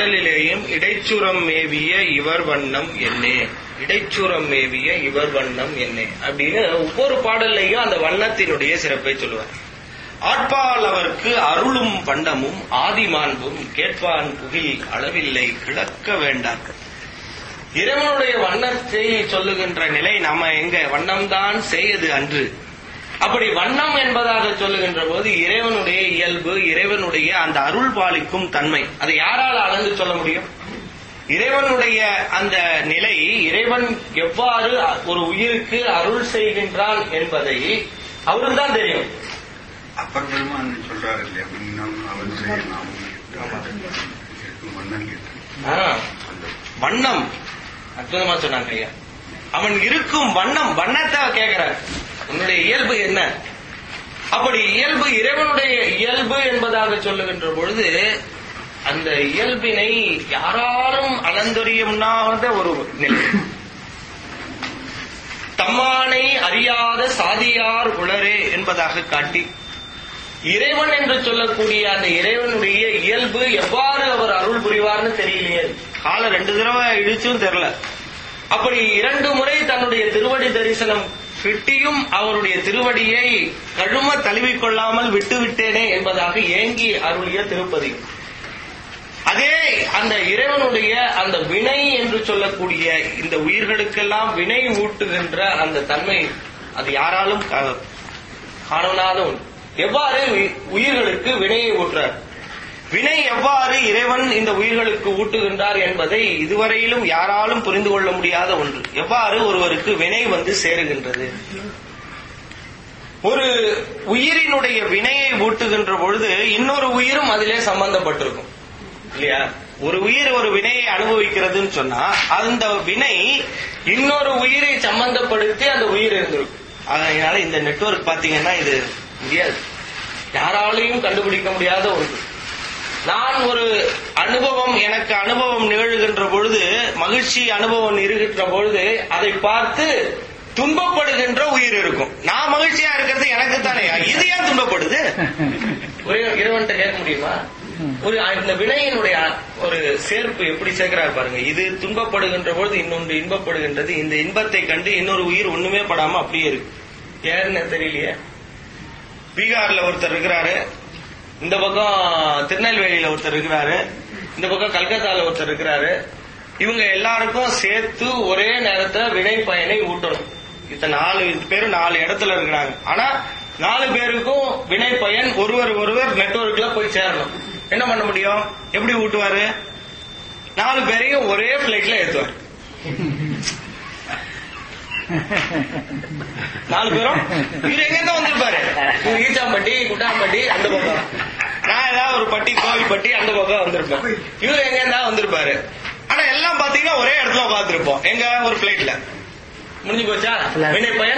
பாடலிலேயும் இடைச்சுரம் மேவிய இவர் வண்ணம் என்னே இடைச்சுரம் மேவிய இவர் வண்ணம் என்னே அப்படின்னு ஒவ்வொரு பாடல்லையும் அந்த வண்ணத்தினுடைய சிறப்பை சொல்லுவார் ஆட்பால் அவருக்கு அருளும் வண்ணமும் ஆதிமாண்பும் கேட்பான் புகில் அளவில்லை கிளக்க வேண்டாம் இறைவனுடைய வண்ணத்தை சொல்லுகின்ற நிலை நாம எங்க வண்ணம்தான் செய்யது அன்று அப்படி வண்ணம் என்பதாக சொல்லுகின்ற போது இறைவனுடைய இயல்பு இறைவனுடைய அந்த அருள் பாலிக்கும் தன்மை அதை யாரால் அளந்து சொல்ல முடியும் இறைவனுடைய அந்த நிலை இறைவன் எவ்வாறு ஒரு உயிருக்கு அருள் செய்கின்றான் என்பதை அவருக்கு தான் தெரியும் அப்பர் பெருமான் சொல்றாரு இல்லையா இன்னும் அவன் செய்ய நாமும் இருக்கும் மன்னன் கேட்டு ஆ, வண்ணம் அற்புதமா சொன்னாங்க ஐயா அவன் இருக்கும் வண்ணம் வண்ணத்தை கேட்கிறார் உன்னுடைய இயல்பு என்ன அப்படி இயல்பு இறைவனுடைய இயல்பு என்பதாக சொல்லுகின்ற பொழுது அந்த இயல்பினை யாராலும் அளந்தொறிய முடியாத ஒரு நிலை தம்மானை அறியாத சாதியார் உளரே என்பதாக காட்டி இறைவன் என்று சொல்லக்கூடிய அந்த இறைவனுடைய இயல்பு எவ்வாறு அவர் அருள் புரிவார்னு தெரியலையே காலை ரெண்டு தடவை இடிச்சும் தெரியல அப்படி இரண்டு முறை தன்னுடைய திருவடி தரிசனம் கிட்டியும் அவருடைய திருவடியை கழும தழுவிக் கொள்ளாமல் விட்டு விட்டேனே என்பதாக ஏங்கி அருளிய திருப்பதி அதே அந்த இறைவனுடைய அந்த வினை என்று சொல்லக்கூடிய இந்த உயிர்களுக்கெல்லாம் வினை ஊட்டுகின்ற அந்த தன்மை அது யாராலும் கா- காணாத ஒன்று எவ்வாறு உயி- உயிர்களுக்கு வினையை ஊட்டுறார் வினை எவ்வாறு இறைவன் இந்த உயிர்களுக்கு ஊட்டுகின்றார் என்பதை இதுவரையிலும் யாராலும் புரிந்து கொள்ள முடியாத ஒன்று எவ்வாறு ஒருவருக்கு வினை வந்து சேருகின்றது ஒரு உயிரினுடைய வினையை ஊட்டுகின்ற பொழுது இன்னொரு உயிரும் அதிலே சம்பந்தப்பட்டிருக்கும் இல்லையா ஒரு உயிர் ஒரு வினையை அனுபவிக்கிறதுன்னு சொன்னா அந்த வினை இன்னொரு உயிரை சம்பந்தப்படுத்தி அந்த உயிர் இருந்திருக்கும் அதனால இந்த நெட்வொர்க் பாத்தீங்கன்னா இது முடியாது யாராலையும் கண்டுபிடிக்க முடியாத ஒன்று நான் ஒரு அனுபவம் எனக்கு அனுபவம் நிகழ்கின்ற பொழுது மகிழ்ச்சி அனுபவம் இருக்கின்ற பொழுது அதை பார்த்து துன்பப்படுகின்ற உயிர் இருக்கும் நான் மகிழ்ச்சியா இருக்கிறது எனக்கு தானே இது ஏன் துன்பப்படுது ஒரே இறைவன்கிட்ட கேட்க முடியுமா ஒரு இந்த வினையினுடைய ஒரு சேர்ப்பு எப்படி சேர்க்கிறார் பாருங்க இது துன்பப்படுகின்ற பொழுது இன்னொன்று இன்பப்படுகின்றது இந்த இன்பத்தை கண்டு இன்னொரு உயிர் ஒண்ணுமே படாம அப்படியே இருக்கு ஏன்னு தெரியலையே பீகார்ல ஒருத்தர் இருக்கிறாரு இந்த பக்கம் திருநெல்வேலியில ஒருத்தர் இருக்கிறாரு இந்த பக்கம் கல்கத்தால ஒருத்தர் இருக்கிறாரு இவங்க எல்லாருக்கும் சேர்த்து ஒரே நேரத்துல வினை பயனை ஊட்டணும் இத்தனை நாலு பேரும் நாலு இடத்துல இருக்கிறாங்க ஆனா நாலு பேருக்கும் வினை பயன் ஒருவர் ஒருவர் நெட்வொர்க்ல போய் சேரணும் என்ன பண்ண முடியும் எப்படி ஊட்டுவாரு நாலு பேரையும் ஒரே பிளைட்ல ஏத்துவார் நாலு பேரும் இவர் எங்க இருந்து வந்திருப்பாரு இவர் ஈச்சாம்பட்டி குட்டாம்பட்டி அந்த பக்கம் நான் ஏதாவது ஒரு பட்டி கோவில்பட்டி அந்த பக்கம் வந்திருப்பேன் இவர் எங்க இருந்தா வந்திருப்பாரு ஆனா எல்லாம் பாத்தீங்கன்னா ஒரே இடத்துல உட்காந்துருப்போம் எங்க ஒரு பிளைட்ல முடிஞ்சு போச்சா வினை பயன்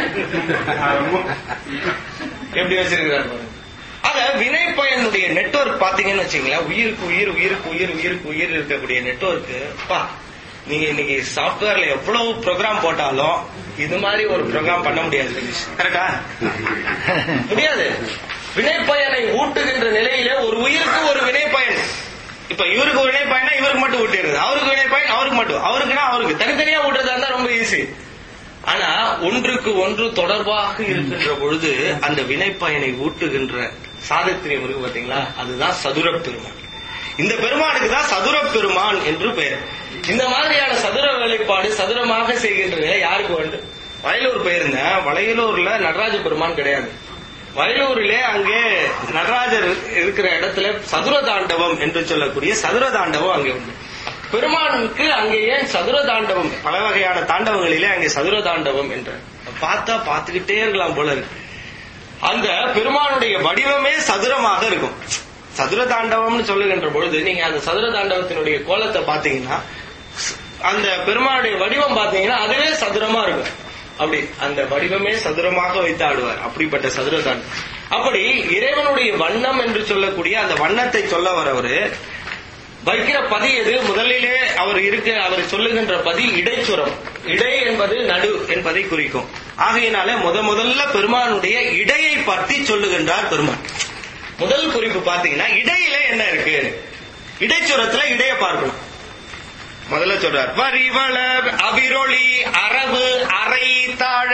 எப்படி வச்சிருக்கிறாரு பாருங்க. ஆக வினை பயனுடைய நெட்வொர்க் பாத்தீங்கன்னு வச்சுங்களேன் உயிருக்கு உயிர் உயிருக்கு உயிர் உயிருக்கு உயிர் இருக்கக்கூடிய நெட்வொர்க் பா நீங்க இன்னைக்கு சாப்ட்வேர்ல எவ்வளவு ப்ரோக்ராம் போட்டாலும் இது மாதிரி ஒரு ப்ரோக்ராம் பண்ண முடியாது கரெக்டா முடியாது வினைப்பயனை ஊட்டுகின்ற நிலையில ஒரு உயிருக்கு ஒரு வினைப்பயன் இப்ப இவருக்கு ஒரு வினைப்பயனா இவருக்கு மட்டும் ஊட்டிடுறது அவருக்கு வினைப்பயன் அவருக்கு மட்டும் அவருக்குன்னா அவருக்கு தனித்தனியா ஊட்டுறதா இருந்தா ரொம்ப ஈஸி ஆனா ஒன்றுக்கு ஒன்று தொடர்பாக இருக்கின்ற பொழுது அந்த வினைப்பயனை ஊட்டுகின்ற சாதத்திரியம் இருக்கு பாத்தீங்களா அதுதான் சதுர பெருமான் இந்த பெருமானுக்கு தான் சதுர பெருமான் என்று பெயர் இந்த மாதிரியான சதுர வேலைப்பாடு சதுரமாக செய்கின்ற நிலை யாருக்கு வேண்டும் வயலூர் போயிருந்தேன் வயலூர்ல நடராஜ பெருமான் கிடையாது வயலூரிலே அங்கே நடராஜர் இருக்கிற இடத்துல சதுர தாண்டவம் என்று சொல்லக்கூடிய சதுர தாண்டவம் அங்கே உண்டு பெருமானுக்கு அங்கே ஏன் சதுர தாண்டவம் பல வகையான தாண்டவங்களிலே அங்கே சதுர தாண்டவம் என்ற பார்த்தா பார்த்துக்கிட்டே இருக்கலாம் போல இருக்கு அந்த பெருமானுடைய வடிவமே சதுரமாக இருக்கும் சதுர தாண்டவம்னு சொல்லுகின்ற பொழுது நீங்க அந்த சதுர தாண்டவத்தினுடைய கோலத்தை பாத்தீங்கன்னா அந்த பெருமானுடைய வடிவம் பாத்தீங்கன்னா அதுவே சதுரமா இருக்கும் அப்படி அந்த வடிவமே சதுரமாக வைத்து ஆடுவார் அப்படிப்பட்ட சதுர தாண்டம் அப்படி இறைவனுடைய வண்ணம் என்று சொல்லக்கூடிய அந்த வண்ணத்தை சொல்ல வரவரு வைக்கிற பதி எது முதலிலே அவர் இருக்க அவர் சொல்லுகின்ற பதி இடைச்சுரம் இடை என்பது நடு என்பதை குறிக்கும் ஆகையினால முத முதல்ல பெருமானுடைய இடையை பற்றி சொல்லுகின்றார் பெருமான் முதல் குறிப்பு பாத்தீங்கன்னா இடையில என்ன இருக்கு இடைச்சுரத்துல இடைய பார்க்கணும் முதல்ல சொல்றார் வரிவளர் அவிரொளி அரவு அரை தாழ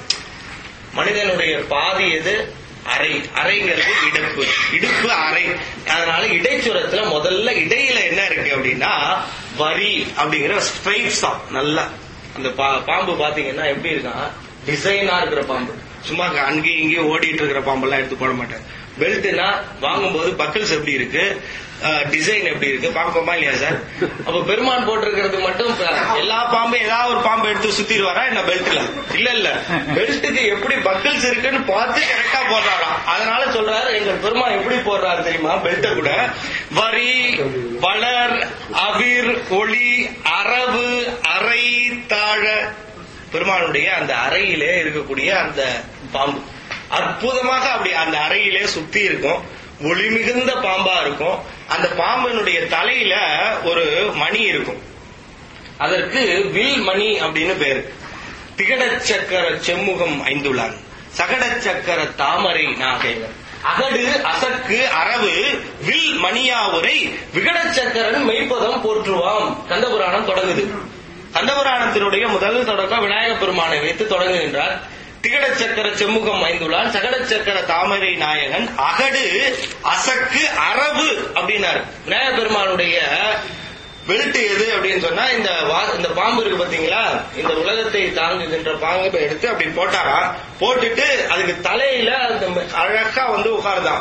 மனிதனுடைய பாதி எது அறை அறைங்கிறது இடுப்பு இடுப்பு அறை அதனால இடைச்சுரத்துல முதல்ல இடையில என்ன இருக்கு அப்படின்னா வரி அப்படிங்கிற ஸ்ட்ரைப்ஸ் தான் நல்லா அந்த பா- பாம்பு பாத்தீங்கன்னா எப்படி இருக்கான் டிசைனா இருக்கிற பாம்பு சும்மா அங்கேயும் இங்கேயும் ஓடிட்டு இருக்கிற பாம்பெல்லாம் எடுத்து போட மாட்டேன் பெல்ட்னா வாங்கும்போது பக்கிள்ஸ் எப்படி இருக்கு டிசைன் எப்படி இருக்கு பார்ப்போமா இல்லையா சார் அப்ப பெருமான் போட்டிருக்கிறது மட்டும் ப- எல்லா பாம்பும் ஏதாவது ஒரு பாம்பு எடுத்து சுத்திடுவாரா என்ன பெல்ட்ல இல்ல இல்ல பெல்ட்டுக்கு எப்படி பக்கிள்ஸ் இருக்குன்னு பார்த்து கரெக்டா போடுறாராம் அதனால சொல்றாரு எங்க பெருமான் எப்படி போடுறாரு தெரியுமா பெல்ட்ட கூட வரி வளர் அவிர் ஒளி அரவு அரை தாழ பெருமானுடைய அந்த அறையிலே இருக்கக்கூடிய அந்த பாம்பு அற்புதமாக அப்படி அந்த அறையிலே சுத்தி இருக்கும் ஒளி மிகுந்த பாம்பா இருக்கும் அந்த பாம்பினுடைய தலையில ஒரு மணி இருக்கும் அதற்கு வில் மணி அப்படின்னு பேரு திகடச்சக்கர செம்முகம் ஐந்துளான் சகடச்சக்கர தாமரை நாகைவர் அகடு அசக்கு அரவு வில் மணியாவுரை விகடச்சக்கரன் மெய்ப்பதம் போற்றுவாம் கந்தபுராணம் தொடங்குது கந்தபுராணத்தினுடைய முதல் தொடக்கம் விநாயக பெருமானை வைத்து தொடங்குகின்றார் திகட சக்கர செம்முகம் ஐந்துள்ளான் சகட சக்கர தாமரை நாயகன் அகடு அசக்கு அரவு அப்படின்னாரு விநாயக பெருமானுடைய பெல்ட் எது அப்படின்னு சொன்னா இந்த வா- இந்த பாம்பு இருக்கு பாத்தீங்களா இந்த உலகத்தை தாங்குகின்ற பாம்பை எடுத்து அப்படி போட்டாரா போட்டுட்டு அதுக்கு தலையில அந்த ம- அழகா வந்து உட்கார்தான்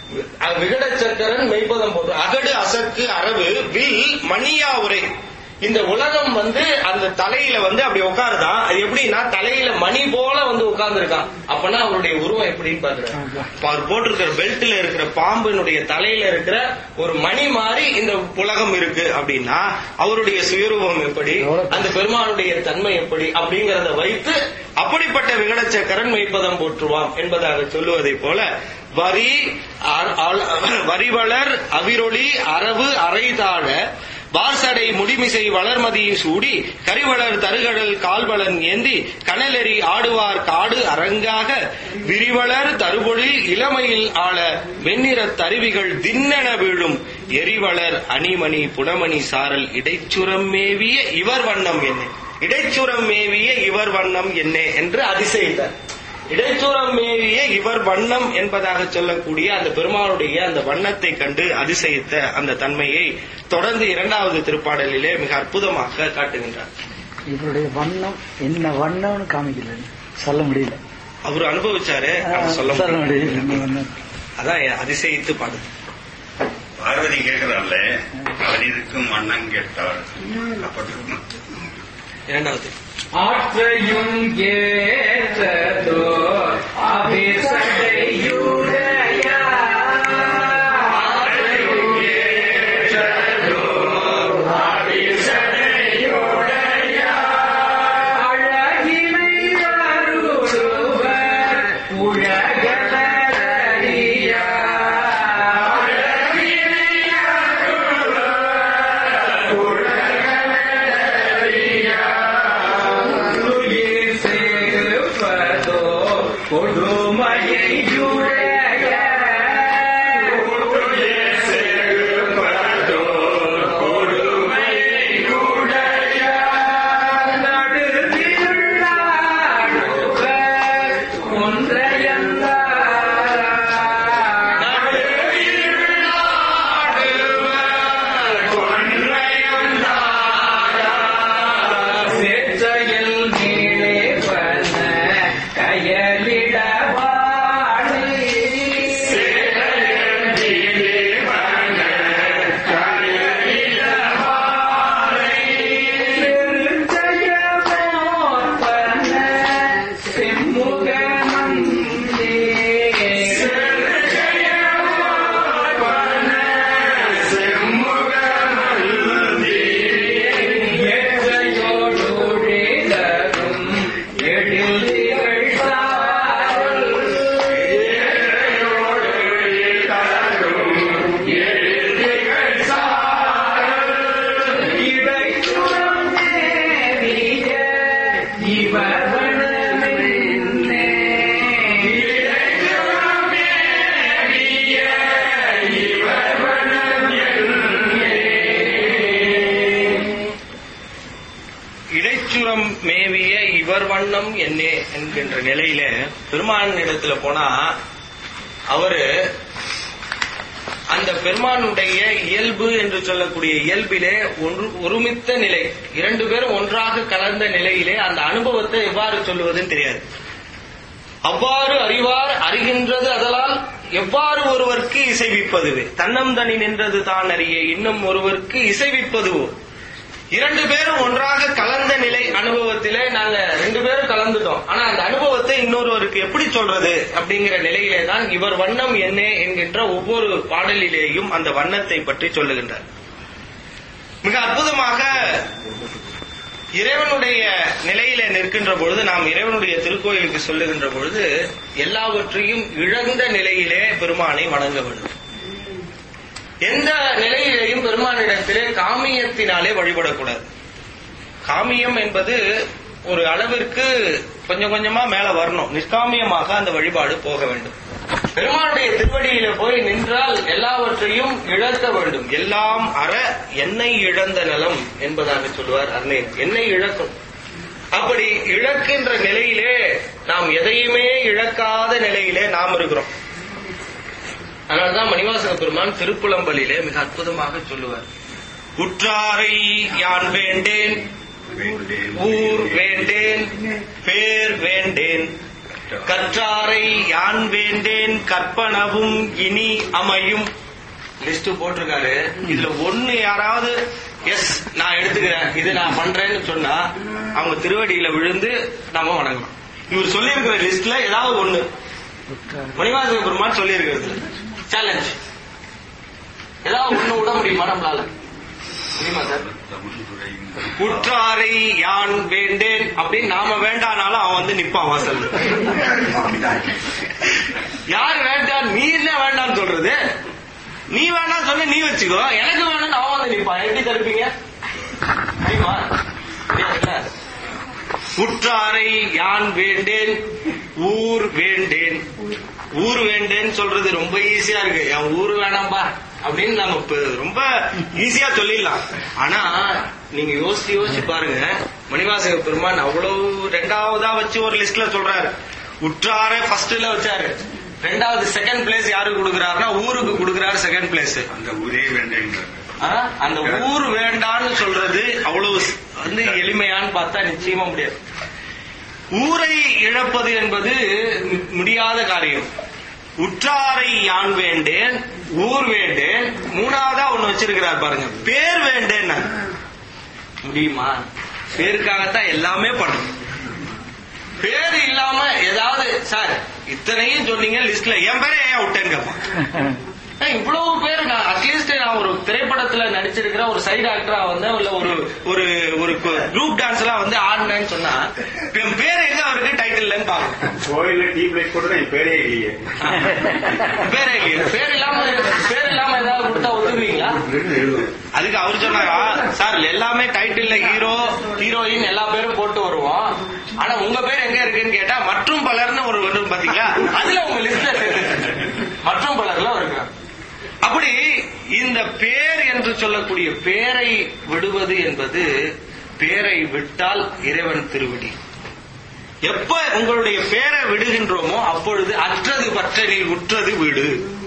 விகட சக்கரன் மெய்ப்பதம் போட்டு அகடு அசக்கு அரவு வில் மணியா உரை இந்த உலகம் வந்து அந்த தலையில வந்து அப்படி உட்காருதான் அது எப்படின்னா தலையில மணி போல வந்து உட்கார்ந்துருக்கான் அப்பனா அவருடைய உருவம் எப்படின்னு பாக்குறேன் இப்ப அவர் போட்டிருக்கிற பெல்ட்ல இருக்கிற பாம்பினுடைய தலையில இருக்கிற ஒரு மணி மாதிரி இந்த உலகம் இருக்கு அப்படின்னா அவருடைய சுயரூபம் எப்படி அந்த பெருமானுடைய தன்மை எப்படி அப்படிங்கறத வைத்து அப்படிப்பட்ட விகடச்சக்கரன் மெய்ப்பதம் போற்றுவாம் என்பதாக சொல்லுவதை போல வரி அ- அ- வரிவளர் அவிரொளி அரவு அரைதாழ வார்சடை முடிமிசை வளர்மதியை சூடி கரிவளர் தருகடல் கால்வளன் ஏந்தி கனலெறி ஆடுவார் காடு அரங்காக விரிவளர் தருபொழில் இளமையில் ஆள வெண்ணிறத் தருவிகள் தின்னென வீழும் எரிவளர் அணிமணி புனமணி சாரல் இடைச்சுரம் மேவிய இவர் வண்ணம் என்ன இடைச்சுரம் மேவிய இவர் வண்ணம் என்ன என்று அதிசயித்தார் இடைச்சூரம் மேவிய இவர் வண்ணம் என்பதாக சொல்லக்கூடிய அந்த பெருமானுடைய அந்த வண்ணத்தை கண்டு அதிசயித்த அந்த தன்மையை தொடர்ந்து இரண்டாவது திருப்பாடலிலே மிக அற்புதமாக காட்டுகின்றார் இவருடைய வண்ணம் என்ன வண்ணம்னு காமிக்கல சொல்ல முடியல அவர் அனுபவிச்சாரு அதை சொல்ல சொல்ல முடியும் முடியல என்ன வண்ணம் அதான் அதிசயித்து பாடு பார்வதி கேட்கிறாள்ல அவர் இருக்கும் வண்ணம் கேட்டார் அப்ப இரண்டாவது ஆற்றையும் ஏற்றதோ அபிசடையுடைய ஆற்றையும் ஏற்றதோ அபிசடையுடைய அழகினை அருளுவர் உலகளறிய அழகினை உயிர் சேர்ப்பதோ கொடுமையுடைய உயிர் சேர்ப்பதோ கொடுமையுடைய நடுவில்லாடுவர் ஒன்றையந்தார் நடுவில்லாடுவர் ஒன்றையந்தார் சேற்றையில் நீளேவன கயலிடவாடு வண்ணம் என்னே என்கின்ற நிலையில பெருமான் இடத்துல போனா அவரு அந்த பெருமானுடைய இயல்பு என்று சொல்லக்கூடிய இயல்பிலே ஒன்று ஒருமித்த நிலை இரண்டு பேரும் ஒன்றாக கலந்த நிலையிலே அந்த அனுபவத்தை எவ்வாறு சொல்லுவதுன்னு தெரியாது அவ்வாறு அறிவார் அறிகின்றது அதலால் எவ்வாறு ஒருவருக்கு இசைவிப்பதுவே தன்னம் தனி நின்றது தான் அறிய இன்னும் ஒருவருக்கு இசைவிப்பதுவோ இரண்டு பேரும் ஒன்றாக கலந்த நிலை அனுபவத்திலே நாங்க ரெண்டு பேரும் கலந்துட்டோம் ஆனா அந்த அனுபவத்தை இன்னொருவருக்கு எப்படி சொல்றது அப்படிங்கிற நிலையிலே தான் இவர் வண்ணம் என்ன என்கின்ற ஒவ்வொரு பாடலிலேயும் அந்த வண்ணத்தை பற்றி சொல்லுகின்றார் மிக அற்புதமாக இறைவனுடைய நிலையில நிற்கின்ற பொழுது நாம் இறைவனுடைய திருக்கோயிலுக்கு சொல்லுகின்ற பொழுது எல்லாவற்றையும் இழந்த நிலையிலே பெருமானை வணங்க வேண்டும் எந்த நிலையிலேயும் பெருமானிடத்திலே காமியத்தினாலே வழிபடக்கூடாது காமியம் என்பது ஒரு அளவிற்கு கொஞ்சம் கொஞ்சமா மேல வரணும் நிஷ்காமியமாக அந்த வழிபாடு போக வேண்டும் பெருமானுடைய திருவடியில போய் நின்றால் எல்லாவற்றையும் இழக்க வேண்டும் எல்லாம் அற என்னை இழந்த நலம் என்பதாக சொல்லுவார் அன்னை என்னை இழக்கும் அப்படி இழக்கின்ற நிலையிலே நாம் எதையுமே இழக்காத நிலையிலே நாம் இருக்கிறோம் அதனால்தான் மணிவாசக பெருமான் திருப்புலம்பலிலே மிக அற்புதமாக சொல்லுவார் உற்றாரை யான் வேண்டேன் ஊர் வேண்டேன் பேர் வேண்டேன் கற்றாரை யான் வேண்டேன் கற்பனவும் இனி அமையும் லிஸ்ட் போட்டிருக்காரு இதுல ஒண்ணு யாராவது எஸ் நான் எடுத்துக்கிறேன் இது நான் பண்றேன்னு சொன்னா அவங்க திருவடியில விழுந்து நாம வணங்கலாம் இவர் சொல்லியிருக்கிற லிஸ்ட்ல ஏதாவது ஒண்ணு மணிவாசக பெருமான் சொல்லியிருக்கிறது சேலஞ்ச் ஏதாவது ஒண்ணு விட முடியுமா நம்மளால முடியுமா சார் உற்றாரை யான் வேண்டேன் அப்படின்னு நாம வேண்டானாலும் அவன் வந்து நிப்பான் வாசல் யார் வேண்டாம் நீ என்ன வேண்டாம்னு சொல்றது நீ வேண்டாம் சொன்ன நீ வச்சுக்கோ எனக்கு வேணும்னு அவன் வந்து நிப்பான் எப்படி தடுப்பீங்க முடியுமா முடியாதுல்ல உற்றாரை யான் வேண்டேன் ஊர் வேண்டேன் ஊர் வேண்டேன்னு சொல்றது ரொம்ப ஈஸியா இருக்கு என் ஊர் வேணாம்பா அப்படின்னு நம்ம இப்ப ரொம்ப ஈஸியா சொல்லிடலாம் ஆனா நீங்க யோசிச்சு யோசிச்சு பாருங்க மணிவாசக பெருமான் அவ்வளவு ரெண்டாவதா வச்சு ஒரு லிஸ்ட்ல சொல்றாரு உற்றார ஃபர்ஸ்ட்ல வச்சாரு ரெண்டாவது செகண்ட் பிளேஸ் யாருக்கு கொடுக்கறாருன்னா ஊருக்கு கொடுக்கறாரு செகண்ட் பிளேஸ் அந்த ஊரே வேண்டேங்கிறார் ஆனா, அந்த ஊர் வேண்டான்னு சொல்றது அவ்வளவு ஸ்- வந்து எளிமையான்னு பார்த்தா நிச்சயமா முடியாது ஊரை இழப்பது என்பது மு- முடியாத காரியம் உற்றாரை யான் வேண்டேன் ஊர் வேண்டேன் மூணாவதா ஒண்ணு வச்சிருக்கிறார் பாருங்க பேர் வேண்டேன் முடியுமா பேருக்காகத்தான் எல்லாமே பண்ணணும் பேர் இல்லாம ஏதாவது சார் இத்தனையும் சொன்னீங்க லிஸ்ட்ல என் பேரை ஏன் விட்டேன்னு கேட்பான் ஏய், இவ்வளவு பேர் நான் அட்லீஸ்ட் நான் ஒரு திரைப்படத்துல நடிச்சிருக்கிற ஒரு சைடு ஆக்டரா வந்து இல்ல ஒரு ஒரு ஒரு குரூப் டான்ஸ் எல்லாம் வந்து ஆடினேன்னு சொன்னா என் பேர் எங்க அவருக்கு டைட்டில் இல்லைன்னு பாக்கணும் கோயில்ல டீ பிளேட் கூட என் பேரே இல்லையே பேரே இல்லையா பேர் இல்லாம பேர் இல்லாம ஏதாவது கொடுத்தா ஒத்துக்குவீங்களா அதுக்கு அவர் சொன்னாரா சார் எல்லாமே டைட்டில்ல ஹீரோ ஹீரோயின் எல்லா பேரும் போட்டு வருவோம் ஆனா உங்க பேர் எங்க இருக்குன்னு கேட்டா மற்றும் பலர்னு ஒரு வரும் பாத்தீங்களா அதுல உங்க லிஸ்ட்ல மற்றும் பலர்ல இருக்கு அப்படி இந்த பேர் என்று சொல்லக்கூடிய பேரை விடுவது என்பது பேரை விட்டால் இறைவன் திருவடி எப்ப உங்களுடைய பேரை விடுகின்றோமோ அப்பொழுது அற்றது பற்றனில் உற்றது விடு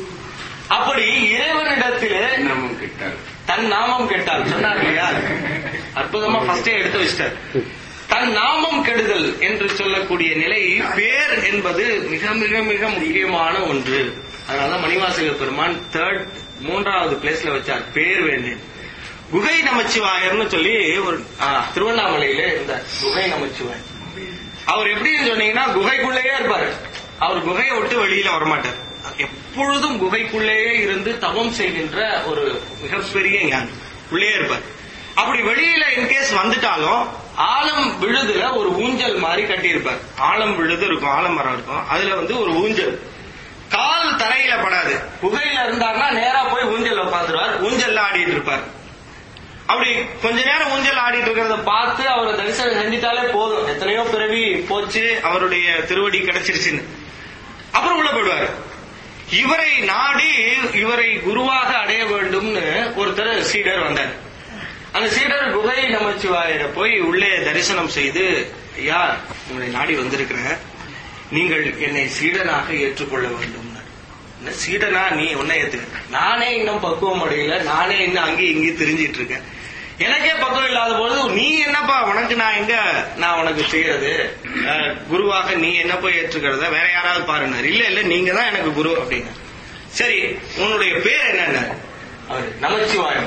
அப்படி இறைவனிடத்திலே நாமும் கிட்டார் தன் நாமம் கெட்டால் சொன்னார் இல்லையா அற்புதமா ஃபர்ஸ்டே எடுத்து வச்சிட்டார் தன் நாமம் கெடுதல் என்று சொல்லக்கூடிய நிலை பேர் என்பது மிக மிக மிக முக்கியமான ஒன்று அதனால மணிவாசக பெருமான் தேர்ட் மூன்றாவது பிளேஸ்ல வச்சார் பேர் வேண்டேன் குகை நமச்சிவாயர்னு சொல்லி ஒரு ஆ, திருவண்ணாமலையில இருந்தார் குகை நமச்சிவாயர் அவர் எப்படின்னு சொன்னீங்கன்னா குகைக்குள்ளேயே இருப்பாரு அவர் குகையை விட்டு வெளியில வரமாட்டார் எப்பொழுதும் குகைக்குள்ளேயே இருந்து தவம் செய்கின்ற ஒரு மிகப்பெரிய ஞானி உள்ளே இருப்பார் அப்படி வெளியில இன்கேஸ் வந்துட்டாலும் ஆலம் விழுதுல ஒரு ஊஞ்சல் மாதிரி கட்டியிருப்பார் ஆலம் விழுது இருக்கும் ஆலமரம் இருக்கும் அதுல வந்து ஒரு ஊஞ்சல் கால் தரையில படாது குகையில இருந்தாருன்னா நேரா போய் ஊஞ்சல் உட்காந்துருவார் ஊஞ்சல்ல ஆடிட்டு இருப்பார் அப்படி கொஞ்ச நேரம் ஊஞ்சல் ஆடிட்டு இருக்கிறத பார்த்து அவரை தரிசனம் செஞ்சிட்டாலே போதும் எத்தனையோ பிறவி போச்சு அவருடைய திருவடி கிடைச்சிருச்சுன்னு அப்புறம் உள்ள போயிடுவாரு இவரை நாடி இவரை குருவாக அடைய வேண்டும்னு ஒருத்தர் சீடர் வந்தார் அந்த சீடர் குகை நமச்சிவாயரை போய் உள்ளே தரிசனம் செய்து ஐயா உங்களை நாடி வந்திருக்கிறேன் நீங்கள் என்னை சீடனாக ஏற்றுக்கொள்ள வேண்டும் என்ன சீடனா நீ உன்னை ஏத்துக்க நானே இன்னும் பக்குவம் அடையல நானே இன்னும் அங்கேயும் இங்கேயும் தெரிஞ்சிட்டு இருக்கேன் எனக்கே பக்குவம் இல்லாத பொழுது நீ என்னப்பா உனக்கு நான் எங்க நான் உனக்கு செய்யறது அஹ், குருவாக நீ என்ன போய் ஏற்றுக்கிறத வேற யாராவது பாருனார் இல்ல இல்ல நீங்க தான் எனக்கு குரு அப்படின்னு சரி உன்னுடைய பேர் என்னென்ன அவரு நமச்சிவாயம்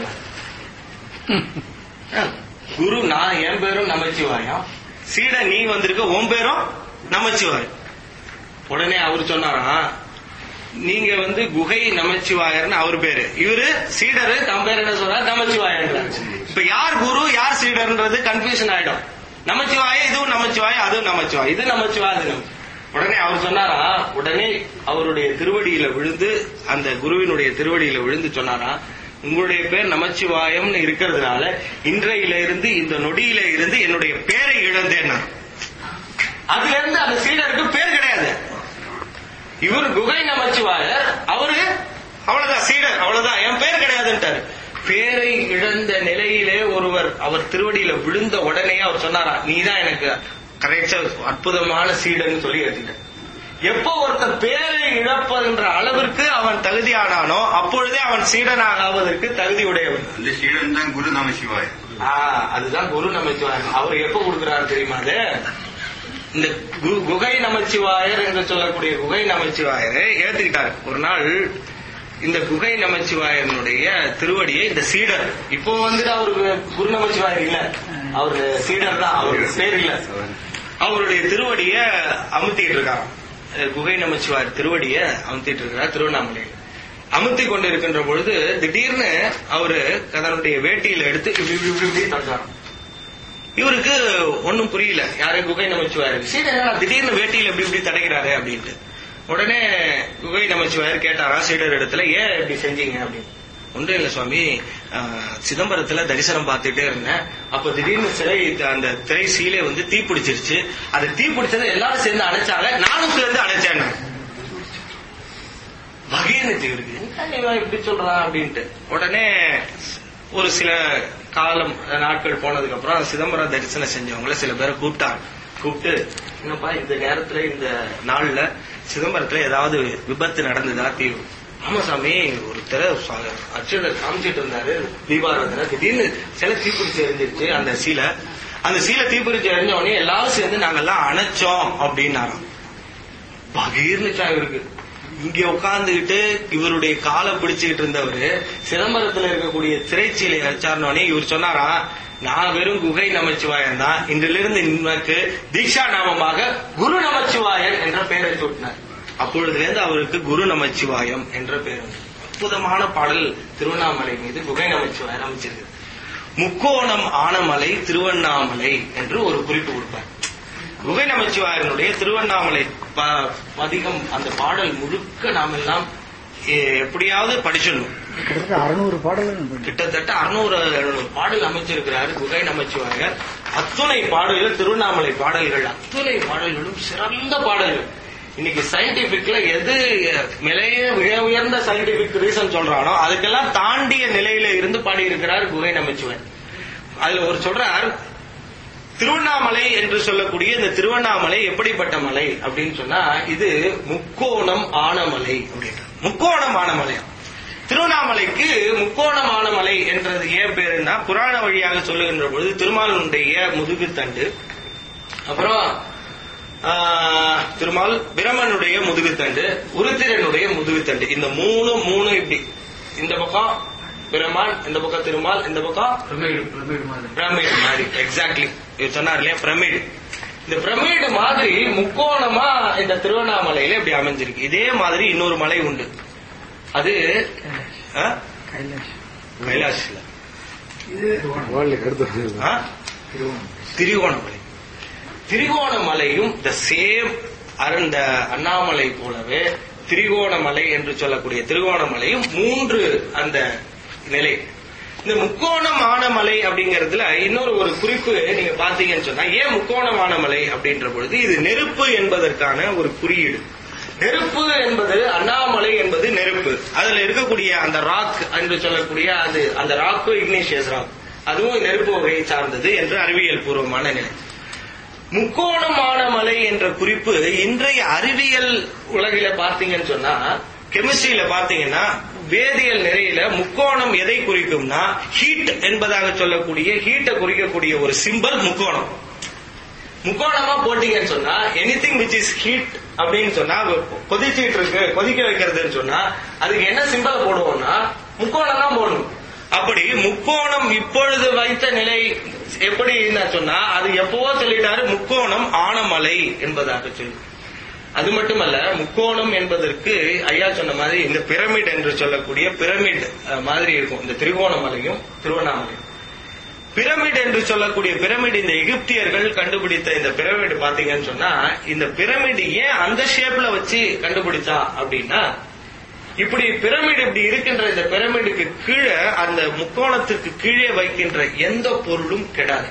அஹ், குரு நான் என் பேரும் நமச்சிவாயம் சீட நீ வந்திருக்க உன் பேரும் நமச்சிவாயம் உடனே அவர் சொன்னாராம் நீங்க வந்து குகை நமச்சிவாயர்னு அவர் பேரு இவரு சீடரு தம் பேர் என்ன சொல்றாரு நமச்சிவாயன்ற இப்ப யார் குரு யார் சீடர்ன்றது கன்ஃபியூஷன் ஆயிடும் நமச்சிவாய இதுவும் நமச்சிவாய அதுவும் நமச்சிவாய இது நமச்சிவாய அது நம- உடனே அவர் சொன்னாரா உடனே அவருடைய திருவடியில விழுந்து அந்த குருவினுடைய திருவடியில விழுந்து சொன்னாரா உங்களுடைய பேர் நமச்சிவாயம்னு இருக்கிறதுனால இன்றையில இருந்து இந்த நொடியில இருந்து என்னுடைய பேரை இழந்தேன் நான். அதுல இருந்து அந்த சீடருக்கு பேர் கிடையாது இவர் குகை நமச்சிவாயர் அவரு அவ்வளவுதான் சீடர் அவ்வளவுதான் என் பேர் கிடையாதுன்ட்டாரு பேரை இழந்த நிலையிலே ஒருவர் அவர் திருவடியில விழுந்த உடனே அவர் சொன்னாரா நீதான் எனக்கு கரெக்டா அற்புதமான சீடன்னு சொல்லி ஏத்திட்ட எப்போ ஒருத்தர் பேரை இழப்பதுன்ற அளவிற்கு அவன் தகுதியானானோ அப்பொழுதே அவன் சீடனாக ஆவதற்கு தகுதி உடையவன் அந்த சீடன் தான் குரு நம சிவாய் ஆ, அதுதான் குரு நமச்சிவாயர் அவர் எப்ப கொடுக்கிறாரு தெரியுமா அது இந்த கு- குகை நமச்சிவாயர் என்று சொல்லக்கூடிய குகை நமச்சிவாயரை ஏத்துக்கிட்டாரு ஒரு நாள் இந்த குகை நமச்சிவாயனுடைய திருவடியை இந்த சீடர் இப்போ வந்துட்டு அவருக்கு குரு நமச்சிவாயர் இல்ல அவரு சீடர் தான் அவருக்கு பேர் இல்ல அவருடைய திருவடிய அமுத்திட்டு இருக்காராம் அஹ் குகை நமச்சிவாயர் திருவடிய அமுத்திட்டு இருக்கிறார் திருவண்ணாமலையில் அமுத்தி கொண்டு இருக்கின்ற பொழுது திடீர்னு அவரு தன்னுடைய வேட்டியில எடுத்து இப்படி இப்படி இப்படி இப்படி தட்டுறாராம் இவருக்கு ஒண்ணும் புரியல யாரு குகை நமச்சிவாயர் சரி என்னடா திடீர்னு வேட்டியில இப்படி இப்படி தடைக்கிறாரு அப்படின்ட்டு உடனே குகை நமச்சிவாயர் கேட்டாரா சீடர் இடத்துல ஏன் இப்படி செஞ்சீங்க அப்படின்னு ஒன்றும் இல்ல சுவாமி ஆஹ், சிதம்பரத்துல தரிசனம் பார்த்துட்டே இருந்தேன் அப்ப திடீர்னு சிலை அந்த திரை சீலை வந்து தீ பிடிச்சிருச்சு அது தீ பிடிச்சதை எல்லாரும் சேர்ந்து அணைச்சாங்க நானும் சேர்ந்து அணைச்சேன் பகீர்னு இருக்கு என்ன இவன் இப்படி சொல்றான் அப்படின்ட்டு உடனே ஒரு சில காலம் நாட்கள் போனதுக்கு அப்புறம் சிதம்பரம் தரிசனம் செஞ்சவங்கள சில பேரை கூப்பிட்டாங்க கூப்பிட்டு என்னப்பா இந்த நேரத்துல இந்த நாள்ல சிதம்பரத்துல ஏதாவது விபத்து நடந்ததா தீவு ஆமா சாமி ஒருத்தர் அர்ச்சனர் காமிச்சிட்டு இருந்தாரு தீபாராதனை திடீர்னு சில தீப்பிடிச்சு எரிஞ்சிருச்சு அந்த சீலை அந்த சீலை தீப்பிடிச்சு எரிஞ்ச உடனே எல்லாரும் சேர்ந்து நாங்கெல்லாம் அணைச்சோம் அப்படின்னாராம் பகீர்னுச்சா இவருக்கு இங்க உட்கார்ந்துகிட்டு இவருடைய காலை பிடிச்சுக்கிட்டு இருந்தவரு சிதம்பரத்துல இருக்கக்கூடிய திரைச்சீலை வச்சாருனோடனே இவர் சொன்னாரா நான் வெறும் குகை நமச்சிவாயன் தான் இன்றிலிருந்து எனக்கு தீக்ஷா நாமமாக குரு நமச்சிவாயன் என்ற பெயரை சூட்டினார் அப்பொழுதுலேருந்து அவருக்கு குரு நமச்சிவாயம் என்ற பெயர் வந்தது. அற்புதமான பாடல் திருவண்ணாமலை மீது குகை நமச்சிவாயன் அமைச்சிருக்கு முக்கோணம் ஆனமலை திருவண்ணாமலை என்று ஒரு குறிப்பு கொடுப்பார் குகை நமச்சிவாயனுடைய திருவண்ணாமலை ப- பதிகம் அந்த பாடல் முழுக்க நாம் எல்லாம் எ- எப்படியாவது படிச்சிடணும் கிட்டத்தட்ட அறுநூறு பாடல்கள் நம்ம கிட்டத்தட்ட அறுநூறு எழுநூறு பாடல் அமைச்சிருக்கிறாரு குகை நமச்சிவாயர் அத்துணை பாடல்கள் திருவண்ணாமலை பாடல்கள் அத்துணை பாடல்களும் சிறந்த பாடல்கள் இன்னைக்கு சயின்டிபிக்ல எது நிலைய மிக உயர்ந்த சயின்டிபிக் ரீசன் சொல்றானோ அதுக்கெல்லாம் தாண்டிய நிலையில இருந்து பாடியிருக்கிறார் குகை நமச்சிவாயர் அதுல ஒரு சொல்றார் திருவண்ணாமலை என்று சொல்லக்கூடிய இந்த திருவண்ணாமலை எப்படிப்பட்ட மலை அப்படின்னு சொன்னா இது முக்கோணம் ஆனமலை அப்படின்ற முக்கோணம் ஆனமலை திருவண்ணாமலைக்கு முக்கோணம் ஆனமலை என்றது ஏன் பேருன்னா புராண வழியாக சொல்லுகின்ற பொழுது திருமாலுடைய முதுகுத்தண்டு அப்புறம் ஆஹ், திருமால் பிரமனுடைய முதுகுத்தண்டு உருத்திரனுடைய முதுகுத்தண்டு இந்த மூணு மூணு இப்படி இந்த பக்கம் பிரமான் இந்த பக்கம் திருமால் இந்த பக்கம் பிரமிட் மாதிரி எக்ஸாக்ட்லி இவர் சொன்னார் இல்லையா பிரமிட் இந்த பிரமிட் மாதிரி முக்கோணமா இந்த திருவண்ணாமலையில இப்படி அமைஞ்சிருக்கு இதே மாதிரி இன்னொரு மலை உண்டு அது ஆ? கைலாஷ் கைலாஷ்ல ஆ? திரிகோணமலை திரிகோணமலையும் த சேம் அந்த அண்ணாமலை போலவே திரிகோணமலை என்று சொல்லக்கூடிய திருகோணமலையும் மூன்று அந்த நிலை இந்த முக்கோணமான மலை அப்படிங்கறதுல இன்னொரு ஒரு குறிப்பு நீங்க பாத்தீங்கன்னு சொன்னா ஏன் முக்கோணமான மலை அப்படின்ற பொழுது இது நெருப்பு என்பதற்கான ஒரு குறியீடு நெருப்பு என்பது அண்ணாமலை என்பது நெருப்பு அதுல இருக்கக்கூடிய அந்த ராக் என்று சொல்லக்கூடிய அது அந்த ராக்கு இக்னேஷியஸ் ராக் அதுவும் நெருப்பு வகையை சார்ந்தது என்று அறிவியல் பூர்வமான நிலை முக்கோணமான மலை என்ற குறிப்பு இன்றைய அறிவியல் உலகில பார்த்தீங்கன்னு சொன்னா கெமிஸ்ட்ரியில பார்த்தீங்கன்னா வேதியியல் நிறையில முக்கோணம் எதை குறிக்கும்னா ஹீட் என்பதாக சொல்லக்கூடிய ஹீட்டை குறிக்கக்கூடிய ஒரு சிம்பல் முக்கோணம் முக்கோணமா போட்டீங்கன்னு சொன்னா எனிதிங் விச் இஸ் ஹீட் அப்படின்னு சொன்னா கொதிச்சிட்டு இருக்கு கொதிக்க வைக்கிறதுன்னு சொன்னா அதுக்கு என்ன சிம்பல் போடுவோம்னா முக்கோணம் தான் போடணும் அப்படி முக்கோணம் இப்பொழுது வைத்த நிலை எப்படி சொன்னா அது எப்பவோ சொல்லிட்டாரு முக்கோணம் ஆனமலை என்பதாக சொல்லி அது மட்டுமல்ல முக்கோணம் என்பதற்கு ஐயா சொன்ன மாதிரி இந்த பிரமிட் என்று சொல்லக்கூடிய பிரமிட் அஹ், மாதிரி இருக்கும் இந்த திரிகோணமலையும் திருவண்ணாமலையும் பிரமிட் என்று சொல்லக்கூடிய பிரமிட் இந்த எகிப்தியர்கள் கண்டுபிடித்த இந்த பிரமிட் பாத்தீங்கன்னு சொன்னா இந்த பிரமிட் ஏன் அந்த ஷேப்ல வச்சு கண்டுபிடிச்சா அப்படின்னா இப்படி பிரமிட் இப்படி இருக்கின்ற இந்த பிரமிடுக்கு கீழே அந்த முக்கோணத்திற்கு கீழே வைக்கின்ற எந்த பொருளும் கெடாது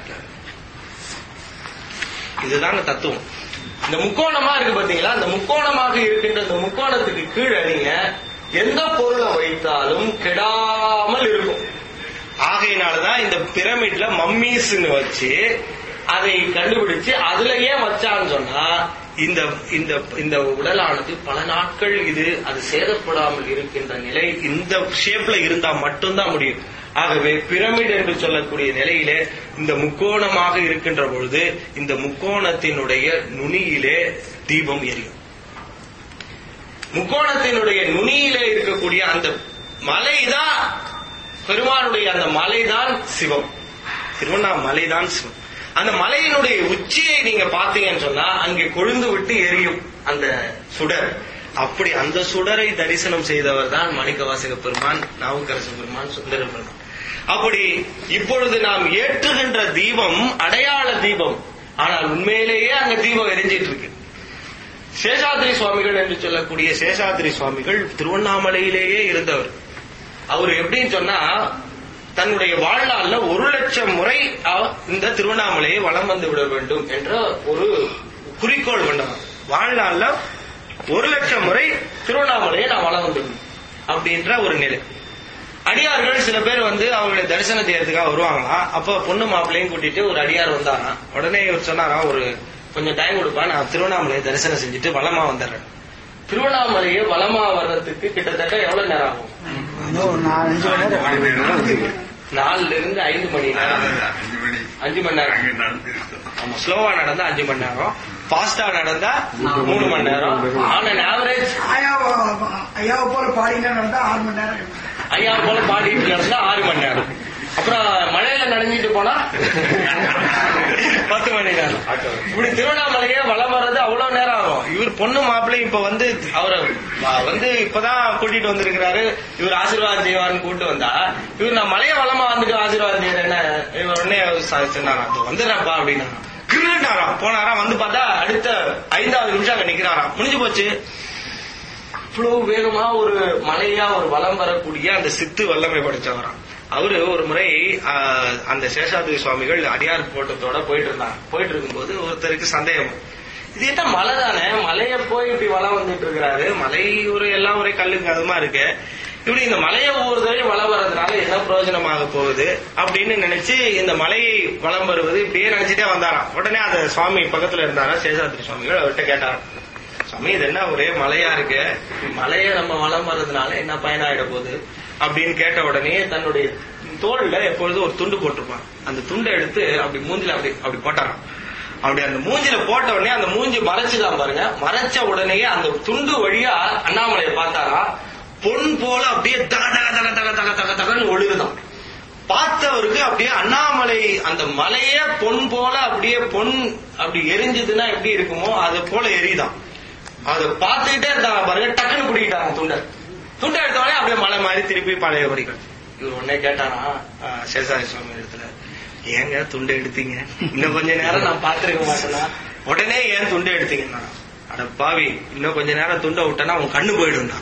இதுதாங்க தத்துவம் இந்த முக்கோணமா இருக்கு பாத்தீங்களா அந்த முக்கோணமாக இருக்கின்ற இந்த முக்கோணத்துக்கு கீழே நீங்க எந்த பொருளை வைத்தாலும் கெடாமல் இருக்கும் ஆகையினாலதான் இந்த பிரமிட்ல மம்மீஸ்னு வச்சு அதை கண்டுபிடிச்சு அதுல ஏன் வச்சான்னு சொன்னா இந்த இந்த இந்த உடலானது பல நாட்கள் இது அது சேதப்படாமல் இருக்கின்ற நிலை இந்த ஷேப்ல இருந்தா மட்டும்தான் முடியும் ஆகவே பிரமிட் என்று சொல்லக்கூடிய நிலையிலே இந்த முக்கோணமாக இருக்கின்ற பொழுது இந்த முக்கோணத்தினுடைய நுனியிலே தீபம் எரியும் முக்கோணத்தினுடைய நுனியிலே இருக்கக்கூடிய அந்த மலைதான் பெருமானுடைய அந்த மலைதான் சிவம் திருவண்ணாமலைதான் சிவம் அந்த மலையினுடைய உச்சியை நீங்க பாத்தீங்கன்னு சொன்னா அங்கே கொழுந்து விட்டு எரியும் அந்த சுடர் அப்படி அந்த சுடரை தரிசனம் செய்தவர் தான் மாணிக்கவாசக பெருமான் நாவுக்கரசு பெருமான் சுந்தர பெருமான் அப்படி இப்பொழுது நாம் ஏற்றுகின்ற தீபம் அடையாள தீபம் ஆனால் உண்மையிலேயே அங்க தீபம் எரிஞ்சிட்டு இருக்கு சேஷாத்ரி சுவாமிகள் என்று சொல்லக்கூடிய சேஷாத்ரி சுவாமிகள் திருவண்ணாமலையிலேயே இருந்தவர் அவர் எப்படின்னு சொன்னா தன்னுடைய வாழ்நாள்ல ஒரு லட்சம் முறை அவ- இந்த திருவண்ணாமலையை வலம் வந்து விட வேண்டும் என்ற ஒரு குறிக்கோள் கொண்டவர் வாழ்நாள்ல ஒரு லட்சம் முறை திருவண்ணாமலையை நான் வலம் வந்துடணும் அப்படின்ற ஒரு நிலை அடியார்கள் சில பேர் வந்து அவங்களுடைய தரிசனம் செய்யறதுக்காக வருவாங்களாம் அப்ப பொண்ணு மாப்பிள்ளையும் கூட்டிட்டு ஒரு அடியார் வந்தாராம் உடனே இவர் சொன்னாராம் ஒரு கொஞ்சம் டைம் கொடுப்பா நான் திருவண்ணாமலையை தரிசனம் செஞ்சுட்டு வலமா வந்துடுறேன் திருவண்ணாமலையை வலமா வர்றதுக்கு கிட்டத்தட்ட எவ்வளவு நேரம் ஆகும் இன்னும் ஒரு நாலஞ்சு மணி நேரம் நாலுல இருந்து ஐந்து மணி நேரம் அஞ்சு மணி அஞ்சு மணி நேரம் அங்கே நடந்திருக்கு ஆமா ஸ்லோவா நடந்தா அஞ்சு மணி நேரம் ஃபாஸ்டா நடந்தா மூணு மணி நேரம் ஆன் ஆவரேஜ் ஐயாவை ஐயாவை போல பாடினா நடந்தா ஆறு மணி நேரம் ஐயா போல பாடிட்டு நடந்தா ஆறு மணி நேரம் அப்புறம் மழையில நனைஞ்சிட்டு போனா பத்து மணி நேரம் இப்படி திருவண்ணாமலையே வலம் வர்றது அவ்வளவு நேரம் ஆகும் இவர் பொண்ணு மாப்பிள்ளை இப்ப வந்து அவரை வ- வந்து இப்பதான் கூட்டிட்டு வந்திருக்கிறாரு இவர் ஆசீர்வாதம் செய்வார்னு கூட்டு வந்தா இவர் நான் மலைய வளமா வந்துட்டு ஆசீர்வாதம் செய்யறேன் என்ன இவர் உடனே ச- சொன்னாராம் "இதோ வந்துடுறேன்ப்பா அப்படின்னா கிருண்டாராம் போனாராம் வந்து பார்த்தா அடுத்த ஐந்தாவது நிமிஷம் அங்க நிக்கிறாராம் முடிஞ்சு போச்சு இவ்வளவு வேகமா ஒரு மலையா ஒரு வலம் வரக்கூடிய அந்த சித்து வல்லமை படைச்சவராம் அவரு ஒரு முறை ஆஹ், அந்த சேஷாதிரி சுவாமிகள் அடியார் கூட்டத்தோட போயிட்டு இருந்தாங்க போயிட்டு இருக்கும்போது ஒருத்தருக்கு சந்தேகம் இது என்ன மலை தானே மலைய போய் இப்படி வலம் வந்துட்டு இருக்கிறாரு மலை ஒரு எல்லாம் ஒரே கல்லுக்கு அதுமா இருக்கு இப்படி இந்த மலையை ஒவ்வொரு தடவை வலம் வர்றதுனால என்ன பிரயோஜனமாக போகுது அப்படின்னு நினைச்சு இந்த மலையை வலம் வருவது இப்படியே நினைச்சிட்டே வந்தாராம் உடனே அந்த சுவாமி பக்கத்துல இருந்தாரா சேஷாதிரி சுவாமிகள் அவர்கிட்ட கேட்டாராம் சாமி இது என்ன ஒரே மலையா இருக்கு மலையை நம்ம வளம் வர்றதுனால என்ன பயனாயிட போகுது அப்படின்னு கேட்ட உடனே தன்னுடைய தோல்ல எப்பொழுதும் ஒரு துண்டு போட்டிருப்பான் அந்த துண்டை எடுத்து அப்படி மூஞ்சில அப்படி அப்படி போட்டாராம் அப்படி அந்த மூஞ்சில போட்ட உடனே அந்த மூஞ்சி மறைச்சுதான் பாருங்க மறைச்ச உடனேயே அந்த துண்டு வழியா அண்ணாமலையை பார்த்தாரா பொன் போல அப்படியே தக தக தக தக தக தக தகன்னு ஒழுகுதான் பார்த்தவருக்கு அப்படியே அண்ணாமலை அந்த மலையே பொன் போல அப்படியே பொன் அப்படி எரிஞ்சதுன்னா எப்படி இருக்குமோ அது போல எரியுதான் அதை பார்த்துக்கிட்டே இருந்தாங்க பாருங்க டக்குன்னு பிடிக்கிட்டாங்க துண்டை துண்டை எடுத்தவொடனே அப்படியே மலை மாதிரி திருப்பி பழைய படிகள் இவர் உடனே கேட்டானா ஆஹ், சேஷாரி சுவாமி இடத்துல ஏங்க துண்டை எடுத்தீங்க இன்னும் கொஞ்ச நேரம் நான் பார்த்திருக்க மாட்டேனா உடனே ஏன் துண்டை எடுத்தீங்கன்னா அட பாவி இன்னும் கொஞ்ச நேரம் துண்டை விட்டனா உன் கண்ணு போயிடும்டா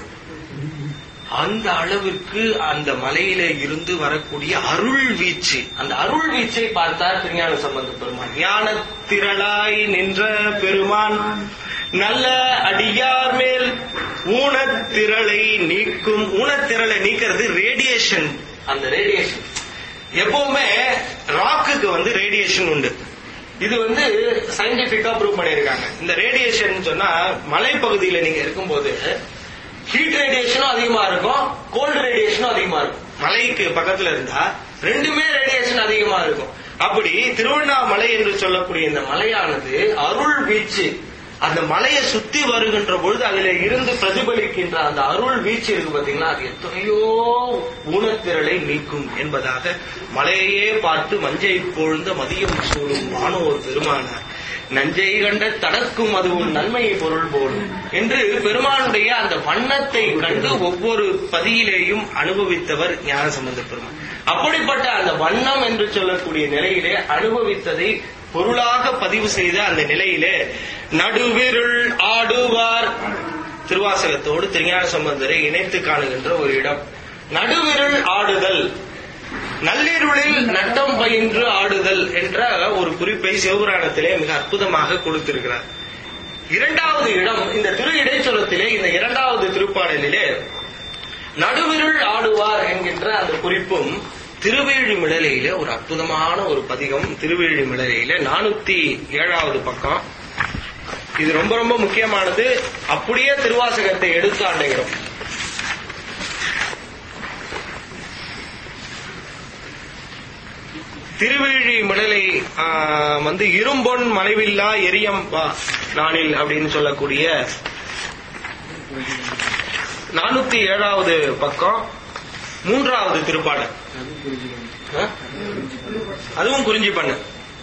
அந்த அளவிற்கு அந்த மலையில இருந்து வரக்கூடிய அருள் வீச்சு அந்த அருள் வீச்சை பார்த்தார் திருஞான சம்பந்த பெருமான் ஞான திரளாய் நின்ற பெருமான் நல்ல அடியார் மேல் ஊனத்திரளை நீக்கும் ஊனத்திரளை நீக்கிறது ரேடியேஷன் அந்த ரேடியேஷன் எப்பவுமே ராக்குக்கு வந்து ரேடியேஷன் உண்டு இது வந்து சயின்டிபிக்கா ப்ரூவ் பண்ணியிருக்காங்க இந்த ரேடியேஷன் சொன்னா மலைப்பகுதியில நீங்க இருக்கும்போது ஹீட் ரேடியேஷனும் அதிகமா இருக்கும் கோல்டு ரேடியேஷனும் அதிகமா இருக்கும் மலைக்கு பக்கத்துல இருந்தா ரெண்டுமே ரேடியேஷன் அதிகமா இருக்கும் அப்படி திருவண்ணாமலை என்று சொல்லக்கூடிய இந்த மலையானது அருள் வீச்சு அந்த மலையை சுத்தி வருகின்ற பொழுது அதுல இருந்து பிரதிபலிக்கின்ற அந்த அருள் வீச்சு இருக்கு பாத்தீங்களா அது எத்தனையோ ஊனத்திரளை நீக்கும் என்பதாக மலையையே பார்த்து மஞ்சை பொழுந்த மதியம் சூடும் வானோர் பெருமானார் நஞ்சை கண்ட தடக்கும் அதுவும் நன்மை பொருள் போலும் என்று பெருமானுடைய அந்த வண்ணத்தை கண்டு ஒவ்வொரு பதியிலேயும் அனுபவித்தவர் ஞானசம்பந்த பெருமான் அப்படிப்பட்ட அந்த வண்ணம் என்று சொல்லக்கூடிய நிலையிலே அனுபவித்ததை பொருளாக பதிவு செய்த அந்த நிலையிலே நடுவிருள் ஆடுவார் திருவாசகத்தோடு திருஞான சம்பந்தரை இணைத்து காணுகின்ற ஒரு இடம் நடுவிருள் ஆடுதல் நள்ளிருளில் நட்டம் பயின்று ஆடுதல் என்ற ஒரு குறிப்பை சிவபுராணத்திலே மிக அற்புதமாக கொடுத்திருக்கிறார் இரண்டாவது இடம் இந்த திரு இடைச்சொலத்திலே இந்த இரண்டாவது திருப்பாடலிலே நடுவிருள் ஆடுவார் என்கின்ற அந்த குறிப்பும் திருவேழி மிடலையில ஒரு அற்புதமான ஒரு பதிகம் திருவேழி மிடலையில நானூத்தி ஏழாவது பக்கம் இது ரொம்ப ரொம்ப முக்கியமானது அப்படியே திருவாசகத்தை எடுத்து ஆண்டுகிறோம் திருவேழி மிடலை ஆ, வந்து இரும்பொன் மலைவில்லா எரியம் வா நானில் அப்படின்னு சொல்லக்கூடிய நானூத்தி ஏழாவது பக்கம் மூன்றாவது திருப்பாடல் ஆ? அதுவும் குறிஞ்சி பண்ணு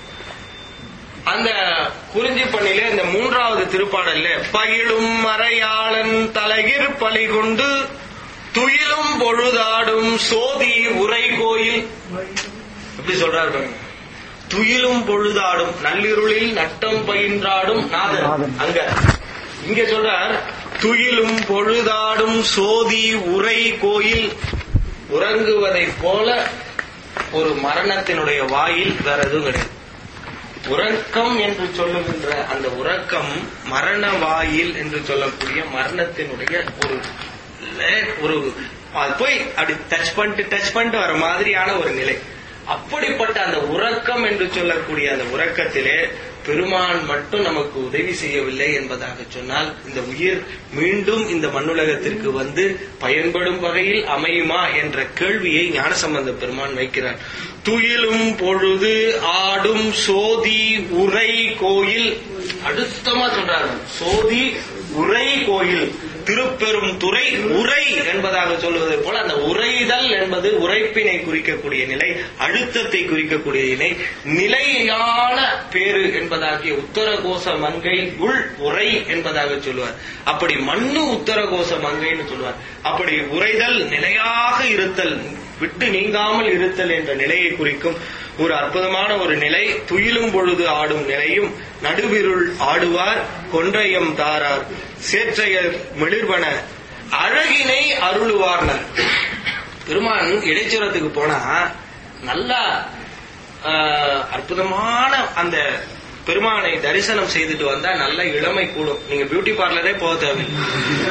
அந்த குறிஞ்சி பண்ணிலே இந்த மூன்றாவது திருப்பாடல்ல பயிலும் மறையாளன் தலைகிர் பலி கொண்டு துயிலும் பொழுதாடும் சோதி உரை கோயில் எப்படி சொல்றாரு பாருங்க. துயிலும் பொழுதாடும் நள்ளிருளில் நட்டம் பயின்றாடும் நாதன் நாதன். அங்க இங்க சொல்றார் துயிலும் பொழுதாடும் சோதி உரை கோயில் உறங்குவதைப் போல ஒரு மரணத்தினுடைய வாயில் வேற எதுவும் கிடையாது உறக்கம் என்று சொல்லுகின்ற அந்த உறக்கம் மரண வாயில் என்று சொல்லக்கூடிய மரணத்தினுடைய ஒரு லே- ஒரு அது போய் அப்படி டச் பண்ணிட்டு டச் பண்ணிட்டு வர மாதிரியான ஒரு நிலை அப்படிப்பட்ட அந்த உறக்கம் என்று சொல்லக்கூடிய அந்த உறக்கத்திலே பெருமான் மட்டும் நமக்கு உதவி செய்யவில்லை என்பதாக சொன்னால் இந்த உயிர் மீண்டும் இந்த மண்ணுலகத்திற்கு வந்து பயன்படும் வகையில் அமையுமா என்ற கேள்வியை ஞானசம்பந்த பெருமான் வைக்கிறார் துயிலும் பொழுது ஆடும் சோதி உரை கோயில் அடுத்தமா சொல்றாரு சோதி உரை கோயில் திருப்பெரும் துறை உரை என்பதாக சொல்வதை போல அந்த உரைதல் என்பது உரைப்பினை குறிக்கக்கூடிய நிலை அழுத்தத்தை குறிக்கக்கூடிய நிலை நிலையான பேரு என்பதாகிய உத்தரகோச மங்கை உள் உரை என்பதாக சொல்லுவார் அப்படி மண்ணு உத்தரகோச மங்கைன்னு சொல்லுவார் அப்படி உரைதல் நிலையாக இருத்தல் விட்டு நீங்காமல் இருத்தல் என்ற நிலையை குறிக்கும் ஒரு அற்புதமான ஒரு நிலை துயிலும் பொழுது ஆடும் நிலையும் நடுவிருள் ஆடுவார் கொன்றையம் தாரார் சேற்றையர் மிளிர்வன அழகினை அருளுவார்னர் பெருமான் இடைச்சுரத்துக்கு போனா நல்லா ஆஹ், அற்புதமான அந்த பெருமானை தரிசனம் செய்துட்டு வந்தா நல்ல இளமை கூடும் நீங்க பியூட்டி பார்லரே போக தேவையில்லை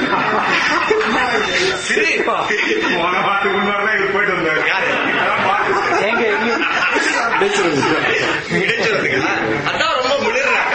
சரி. போன வாரத்துக்கு முன்னாடி தான் இது போயிட்டு வந்தாரு யாரு? அதான் பார்த்து எங்க எங்க இடைச்சுரத்துக்கா அதான் ரொம்ப மிளிர்றாங்க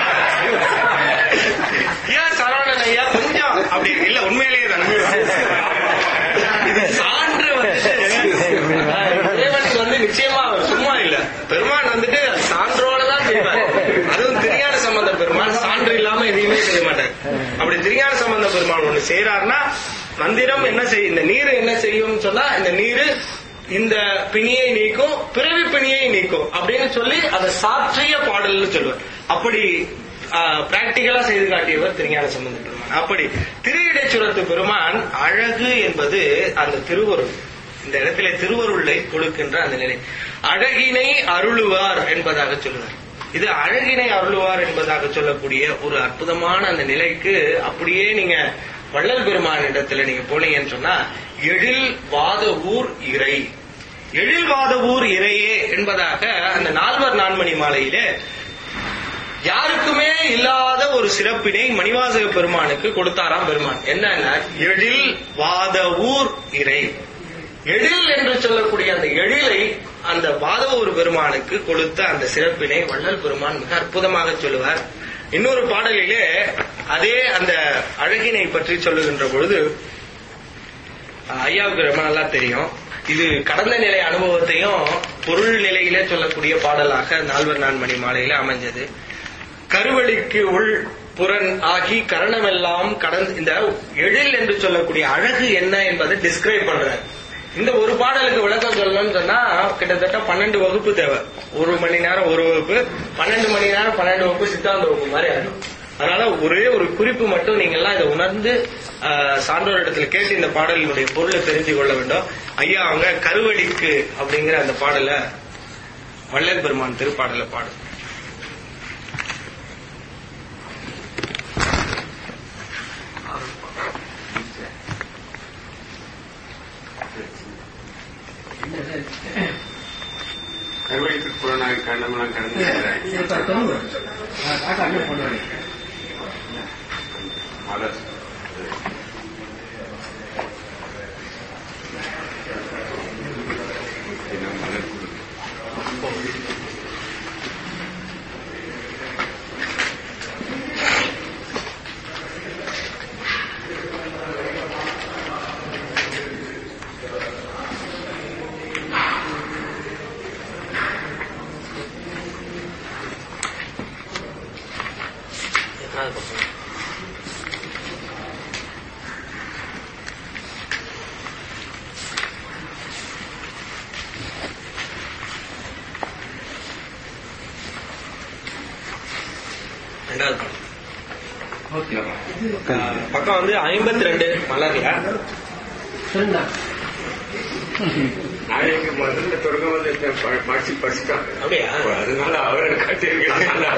ஏன் சரவணன் ஐயா கொஞ்சம் அப்படி இல்ல உண்மையிலேயே தான் இது சான்று வந்துட்டு இறைவனுக்கு வந்து நிச்சயமா அவர் சும்மா இல்ல பெருமான் வந்துட்டு சான்றோட தான் செய்வார் அதுவும் திருஞான சம்பந்த பெருமான் சான்று இல்லாம எதையுமே செய்ய மாட்டார் அப்படி திருஞான சம்பந்த பெருமான் ஒண்ணு செய்யறாருன்னா மந்திரம் என்ன செய்யும் இந்த நீர் என்ன செய்யும் சொன்னா இந்த நீர் இந்த பிணியை நீக்கும் பிறவி பிணியை நீக்கும் அப்படின்னு சொல்லி அதை சாற்றிய பாடல்னு சொல்லுவார் அப்படி பிராக்டிக்கலா செய்து காட்டியவர் திருஞான சம்பந்த பெருமான் அப்படி திரு இடைச்சுரத்து பெருமான் அழகு என்பது அந்த திருவருள் இந்த இடத்துல திருவருளை கொடுக்கின்ற அந்த நிலை அழகினை அருளுவார் என்பதாக சொல்லுவார் இது அழகினை அருளுவார் என்பதாக சொல்லக்கூடிய ஒரு அற்புதமான அந்த நிலைக்கு அப்படியே நீங்க வள்ளல் பெருமான் இடத்துல நீங்க போனீங்கன்னு சொன்னா எழில் வாத ஊர் இறை எழில் வாத ஊர் இறையே என்பதாக அந்த நால்வர் நான்மணி மாலையிலே யாருக்குமே இல்லாத ஒரு சிறப்பினை மணிவாசக பெருமானுக்கு கொடுத்தாராம் பெருமான் என்னன்னா எழில் வாத ஊர் இறை எழில் என்று சொல்லக்கூடிய அந்த எழிலை அந்த வாதவூர் பெருமானுக்கு கொடுத்த அந்த சிறப்பினை வள்ளல் பெருமான் மிக அற்புதமாக சொல்லுவார் இன்னொரு பாடலிலே அதே அந்த அழகினை பற்றி சொல்லுகின்ற பொழுது அஹ், ஐயாவுக்கு ரொம்ப நல்லா தெரியும் இது கடந்த நிலை அனுபவத்தையும் பொருள் நிலையிலே சொல்லக்கூடிய பாடலாக நால்வர் நான்மணி மாலையில அமைஞ்சது கருவழிக்கு உள் புறன் ஆகி கரணமெல்லாம் கடந்து இந்த எழில் என்று சொல்லக்கூடிய அழகு என்ன என்பதை டிஸ்கிரைப் பண்றார் இந்த ஒரு பாடலுக்கு விளக்கம் சொல்லணும்னு சொன்னா கிட்டத்தட்ட பன்னெண்டு வகுப்பு தேவை ஒரு மணி நேரம் ஒரு வகுப்பு பன்னெண்டு மணி நேரம் பன்னெண்டு வகுப்பு சித்தாந்த வகுப்பு மாதிரி ஆகும் அதனால ஒரே ஒரு குறிப்பு மட்டும் நீங்க எல்லாம் இதை உணர்ந்து ஆஹ், சான்றோர் இடத்துல கேட்டு இந்த பாடலினுடைய பொருளை தெரிஞ்சு கொள்ள வேண்டும் ஐயா அவங்க கருவடிக்கு அப்படிங்கிற அந்த பாடலை வள்ளல் பெருமான் திருப்பாடலை பாடு கருவழிக்கு புறநாய் கண்ணமெல்லாம் கடந்து மலர் தினம் மலர் கொடுக்கும் எத்தனாவது பக்கம்? ரெண்டாவது பக்கம். ஆஹ், பக்கம் வந்து ஐம்பத்தி ரெண்டு மலர்ல நாளைக்கு முதல்ல தொடங்க வந்து படிச்சு படிச்சுட்டாங்க அப்படியா அதனால அவரை காட்டியிருக்கேன்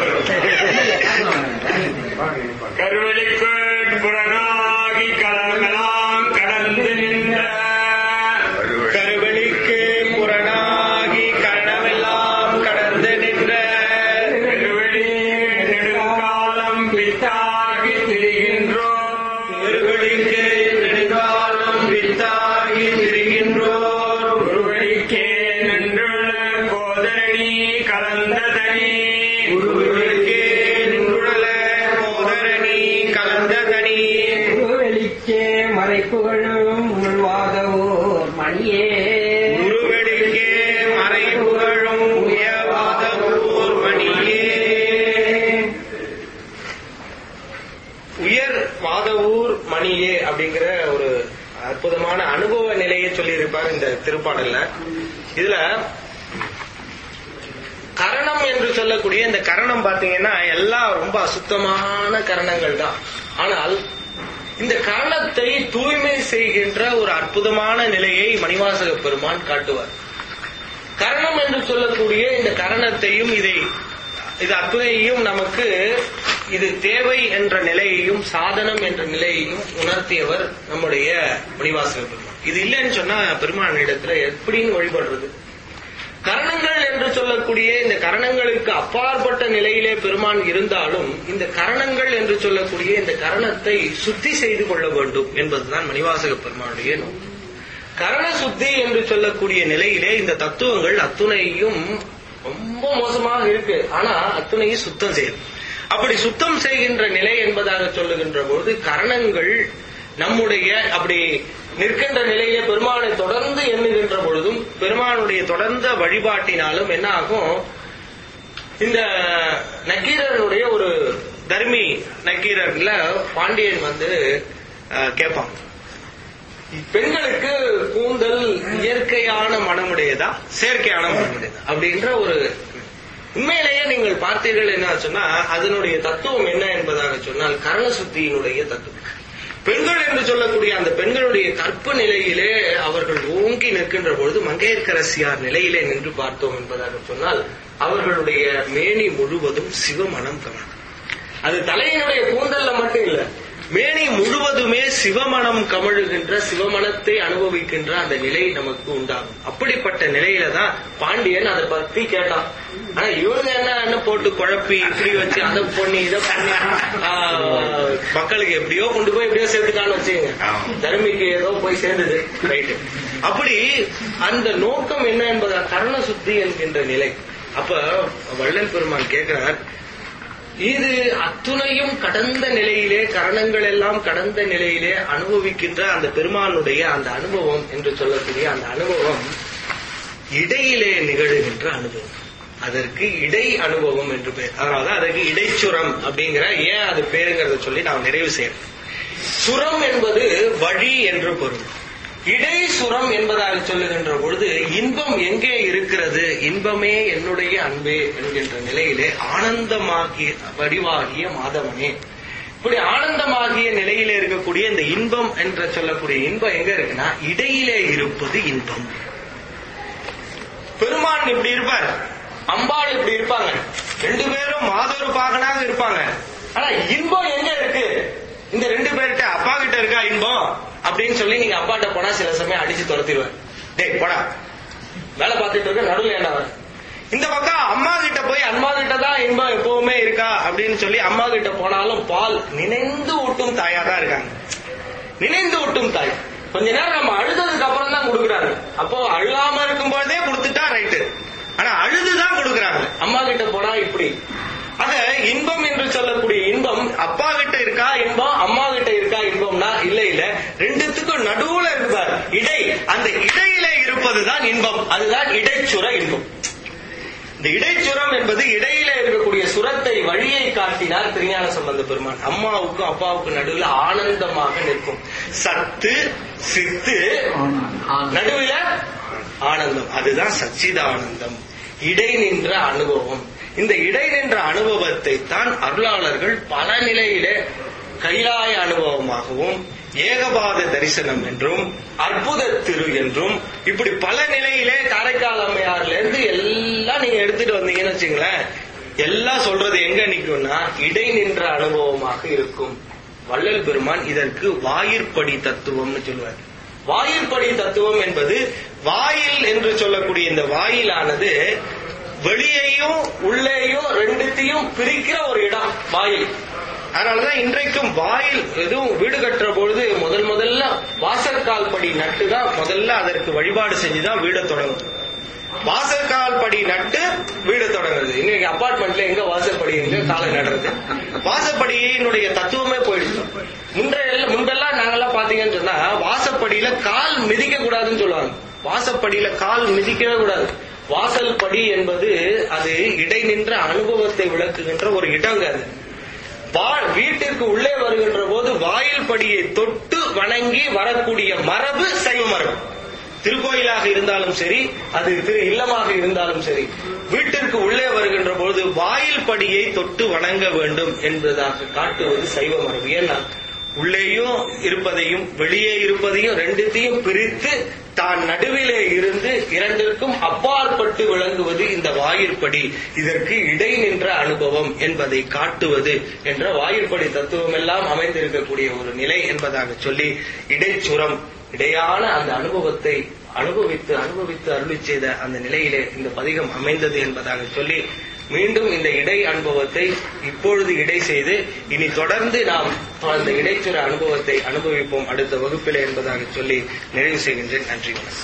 கருவெளிக்குள் புறனாகி கலங்கலாம் கடந்து நின்ற கருவெளிக்கு புறனாகி கரணமெல்லாம் கடந்து நின்ற கருவெளி நெடுங்காலம் பித்தாகி திரிகின்றோம் திருவடிக்கு நெடுங்காலம் வித்தாகி திரிகின்றோர் குருவழிக்கே நின்றுள்ள கோதரணி கலந்த தனி குருவிற்கே நின்றுழல மோதரணி கலந்த தனி வெளிக்கே மறைப்புகழும் உள்வாதவோர் மணியே குருவெளிக்கே மறை புகழும் உயவாத ஊர் மணியே உயர் வாதவூர் மணியே அப்படிங்கிற ஒரு அற்புதமான அனுபவ நிலையை சொல்லியிருப்பார் இந்த திருப்பாடல்ல இதுல கரணம் என்று சொல்லக்கூடிய இந்த கரணம் பாத்தீங்கன்னா எல்லாம் ரொம்ப அசுத்தமான கரணங்கள் தான் ஆனால் இந்த கரணத்தை தூய்மை செய்கின்ற ஒரு அற்புதமான நிலையை மணிவாசக பெருமான் காட்டுவார் கரணம் என்று சொல்லக்கூடிய இந்த கரணத்தையும் இதை இது அத்துணையையும் நமக்கு இது தேவை என்ற நிலையையும் சாதனம் என்ற நிலையையும் உணர்த்தியவர் நம்முடைய மணிவாசக பெருமான் இது இல்லைன்னு சொன்னா பெருமான் இடத்துல எப்படின்னு வழிபடுறது கரணங்கள் என்று சொல்லக்கூடிய இந்த கரணங்களுக்கு அப்பாற்பட்ட நிலையிலே பெருமான் இருந்தாலும் இந்த கரணங்கள் என்று சொல்லக்கூடிய இந்த கரணத்தை சுத்தி செய்து கொள்ள வேண்டும் என்பதுதான் மணிவாசக பெருமானுடைய நோக்கம் கரண சுத்தி என்று சொல்லக்கூடிய நிலையிலே இந்த தத்துவங்கள் அத்துணையும் ரொம்ப மோசமாக இருக்கு ஆனா அத்துணையும் சுத்தம் செய்யும் அப்படி சுத்தம் செய்கின்ற நிலை என்பதாக சொல்லுகின்ற பொழுது கரணங்கள் நம்முடைய அப்படி நிற்கின்ற நிலையிலே பெருமானை தொடர்ந்து எண்ணுகின்ற பொழுதும் பெருமானுடைய தொடர்ந்த வழிபாட்டினாலும் என்ன ஆகும் இந்த நக்கீரனுடைய ஒரு தர்மி நக்கீரர்ல பாண்டியன் வந்து அஹ், கேட்பான் பெண்களுக்கு கூந்தல் இயற்கையான மனமுடையதா செயற்கையான மனமுடையதா அப்படின்ற ஒரு உண்மையிலேயே நீங்கள் பார்த்தீர்கள் என்ன சொன்னா அதனுடைய தத்துவம் என்ன என்பதாக சொன்னால் கரணசுத்தியினுடைய தத்துவம் பெண்கள் என்று சொல்லக்கூடிய அந்த பெண்களுடைய கற்பு நிலையிலே அவர்கள் ஓங்கி நிற்கின்ற பொழுது மங்கையர்க்கரசியார் நிலையிலே நின்று பார்த்தோம் என்பதாக சொன்னால் அவர்களுடைய மேனி முழுவதும் சிவமணம் கமலம் அது தலையினுடைய கூந்தல்ல மட்டும் இல்ல மேனி முழுவதுமே சிவமணம் கமழுகின்ற சிவமணத்தை அனுபவிக்கின்ற அந்த நிலை நமக்கு உண்டாகும் அப்படிப்பட்ட நிலையில தான் பாண்டியன் அதை பத்தி கேட்டான் ஆனா இவங்க என்ன போட்டு குழப்பி இப்படி வச்சு அதை பண்ணி இதை பண்ணி ஆஹ், மக்களுக்கு எப்படியோ கொண்டு போய் எப்படியோ சேர்த்துட்டான்னு வச்சுங்க ஆமா. தர்மிக்கு ஏதோ போய் சேர்ந்தது ரைட்டு அப்படி அந்த நோக்கம் என்ன என்பதா கரண சுத்தி என்கின்ற நிலை அப்ப வள்ளல் பெருமான் கேட்கிறார் இது அத்துணையும் கடந்த நிலையிலே கரணங்கள் எல்லாம் கடந்த நிலையிலே அனுபவிக்கின்ற அந்த பெருமானுடைய அந்த அனுபவம் என்று சொல்லக்கூடிய அந்த அனுபவம் இடையிலே நிகழுகின்ற அனுபவம் அதற்கு இடை அனுபவம் என்று பெயர் அதனாலதான் அதற்கு இடைச்சுரம் அப்படிங்கிற ஏன் அது பேருங்கிறத சொல்லி நாம் நிறைவு செய்யறோம் சுரம் என்பது வழி என்று பொருள் இடை சுரம் என்பதாக சொல்லுகின்ற பொழுது இன்பம் எங்கே இருக்கிறது இன்பமே என்னுடைய அன்பே என்கின்ற நிலையிலே ஆனந்தமாகிய வடிவாகிய மாதவனே இப்படி ஆனந்தமாகிய நிலையிலே இருக்கக்கூடிய இந்த இன்பம் என்று சொல்லக்கூடிய இன்பம் எங்க இருக்குன்னா இடையிலே இருப்பது இன்பம் பெருமான் இப்படி இருப்பார் அம்பாள் இப்படி இருப்பாங்க ரெண்டு பேரும் மாதொரு பாகனாக இருப்பாங்க ஆனா இன்பம் எங்க இருக்கு இந்த ரெண்டு பேர்கிட்ட அப்பா கிட்ட இருக்கா இன்பம் அப்படின்னு சொல்லி நீங்க அப்பாட்ட போனா சில சமயம் அடிச்சு துரத்திடுவேன் டேய் போடா வேலை பார்த்துட்டு இருக்க நடுவில் என்ன வர? இந்த பக்கம் அம்மா கிட்ட போய் அம்மா கிட்ட தான் இன்பம் எப்பவுமே இருக்கா அப்படின்னு சொல்லி அம்மா கிட்ட போனாலும் பால் நினைந்து ஊட்டும் தாயா தான் இருக்காங்க நினைந்து ஊட்டும் தாய் கொஞ்ச நேரம் நம்ம அழுததுக்கு அப்புறம் தான் கொடுக்குறாங்க அப்போ அழுகாம இருக்கும் பொழுதே கொடுத்துட்டா ரைட்டு ஆனா அழுதுதான் கொடுக்குறாங்க அம்மா கிட்ட போனா இப்படி ஆக இன்பம் என்று சொல்லக்கூடிய இன்பம் அப்பா கிட்ட இருக்கா இன்பம் அம்மா கிட்ட இருக்கா இன்பம்னா இல்ல இல்ல ரெண்டுத்துக்கும் நடுவுல இருப்பார் இடை அந்த இடையில இருப்பதுதான் இன்பம் அதுதான் இடைச்சுர இன்பம் இந்த இடைச்சுரம் என்பது இடையில இருக்கக்கூடிய சுரத்தை வழியை காட்டினார் திருஞான சம்பந்த பெருமான் அம்மாவுக்கும் அப்பாவுக்கும் நடுவில் ஆனந்தமாக நிற்கும் சத்து சித்து நடுவில் ஆனந்தம் அதுதான் சச்சிதானந்தம் இடை நின்ற அனுபவம் இந்த இடை நின்ற அனுபவத்தை தான் அருளாளர்கள் பல நிலையிலே கைலாய அனுபவமாகவும் ஏகபாத தரிசனம் என்றும் அற்புத திரு என்றும் இப்படி பல நிலையிலே காரைக்கால் அம்மையார்ல இருந்து எல்லாம் நீங்க எடுத்துட்டு வந்தீங்கன்னு வச்சுங்களேன் எல்லாம் சொல்றது எங்க நிக்கும்னா இடை நின்ற அனுபவமாக இருக்கும் வள்ளல் பெருமான் இதற்கு வாயிற்படி தத்துவம்னு சொல்லுவார் வாயிற்படி தத்துவம் என்பது வாயில் என்று சொல்லக்கூடிய இந்த வாயிலானது வெளியையும் உள்ளேயும் ரெண்டுத்தையும் பிரிக்கிற ஒரு இடம் வாயில் அதனாலதான் இன்றைக்கும் வாயில் எதுவும் வீடு கட்டுற பொழுது முதல் முதல்ல வாசற்கால் படி நட்டு தான் முதல்ல அதற்கு வழிபாடு செஞ்சுதான் வீடை தொடங்கும் வாசற்கால் படி நட்டு வீடு தொடங்குறது இன்னைக்கு அபார்ட்மெண்ட்ல எங்க வாசற்படி எங்க காலை நடுறது வாசப்படியினுடைய தத்துவமே போயிடுச்சு முன்றைய முன்பெல்லாம் நாங்கெல்லாம் பாத்தீங்கன்னு சொன்னா வாசப்படியில கால் மிதிக்க கூடாதுன்னு சொல்லுவாங்க வாசப்படியில கால் மிதிக்கவே கூடாது வாசல் படி என்பது அது இடை நின்ற அனுபவத்தை விளக்குகின்ற ஒரு இடங்க அது வா- வீட்டிற்கு உள்ளே வருகின்ற போது வாயில் படியை தொட்டு வணங்கி வரக்கூடிய மரபு சைவ மரபு திருக்கோயிலாக இருந்தாலும் சரி அது திரு இல்லமாக இருந்தாலும் சரி வீட்டிற்கு உள்ளே வருகின்ற பொழுது வாயில் படியை தொட்டு வணங்க வேண்டும் என்பதாக காட்டுவது சைவ மரபு ஏன்னா உள்ளேயும் இருப்பதையும் வெளியே இருப்பதையும் ரெண்டுத்தையும் பிரித்து தான் நடுவிலே இருந்து இரண்டிற்கும் அப்பாற்பட்டு விளங்குவது இந்த வாயிற்படி இதற்கு இடை நின்ற அனுபவம் என்பதை காட்டுவது என்ற வாயிற்படி தத்துவம் எல்லாம் அமைந்திருக்கக்கூடிய ஒரு நிலை என்பதாக சொல்லி இடைச்சுரம் இடையான அந்த அனுபவத்தை அனுபவித்து அனுபவித்து அருளி செய்த அந்த நிலையிலே இந்த பதிகம் அமைந்தது என்பதாக சொல்லி மீண்டும் இந்த இடை அனுபவத்தை இப்பொழுது இடை செய்து இனி தொடர்ந்து நாம் அந்த இடைச்சுர அனுபவத்தை அனுபவிப்போம் அடுத்த வகுப்பிலே என்பதாக சொல்லி நிறைவு செய்கின்றேன் நன்றி வணக்கம்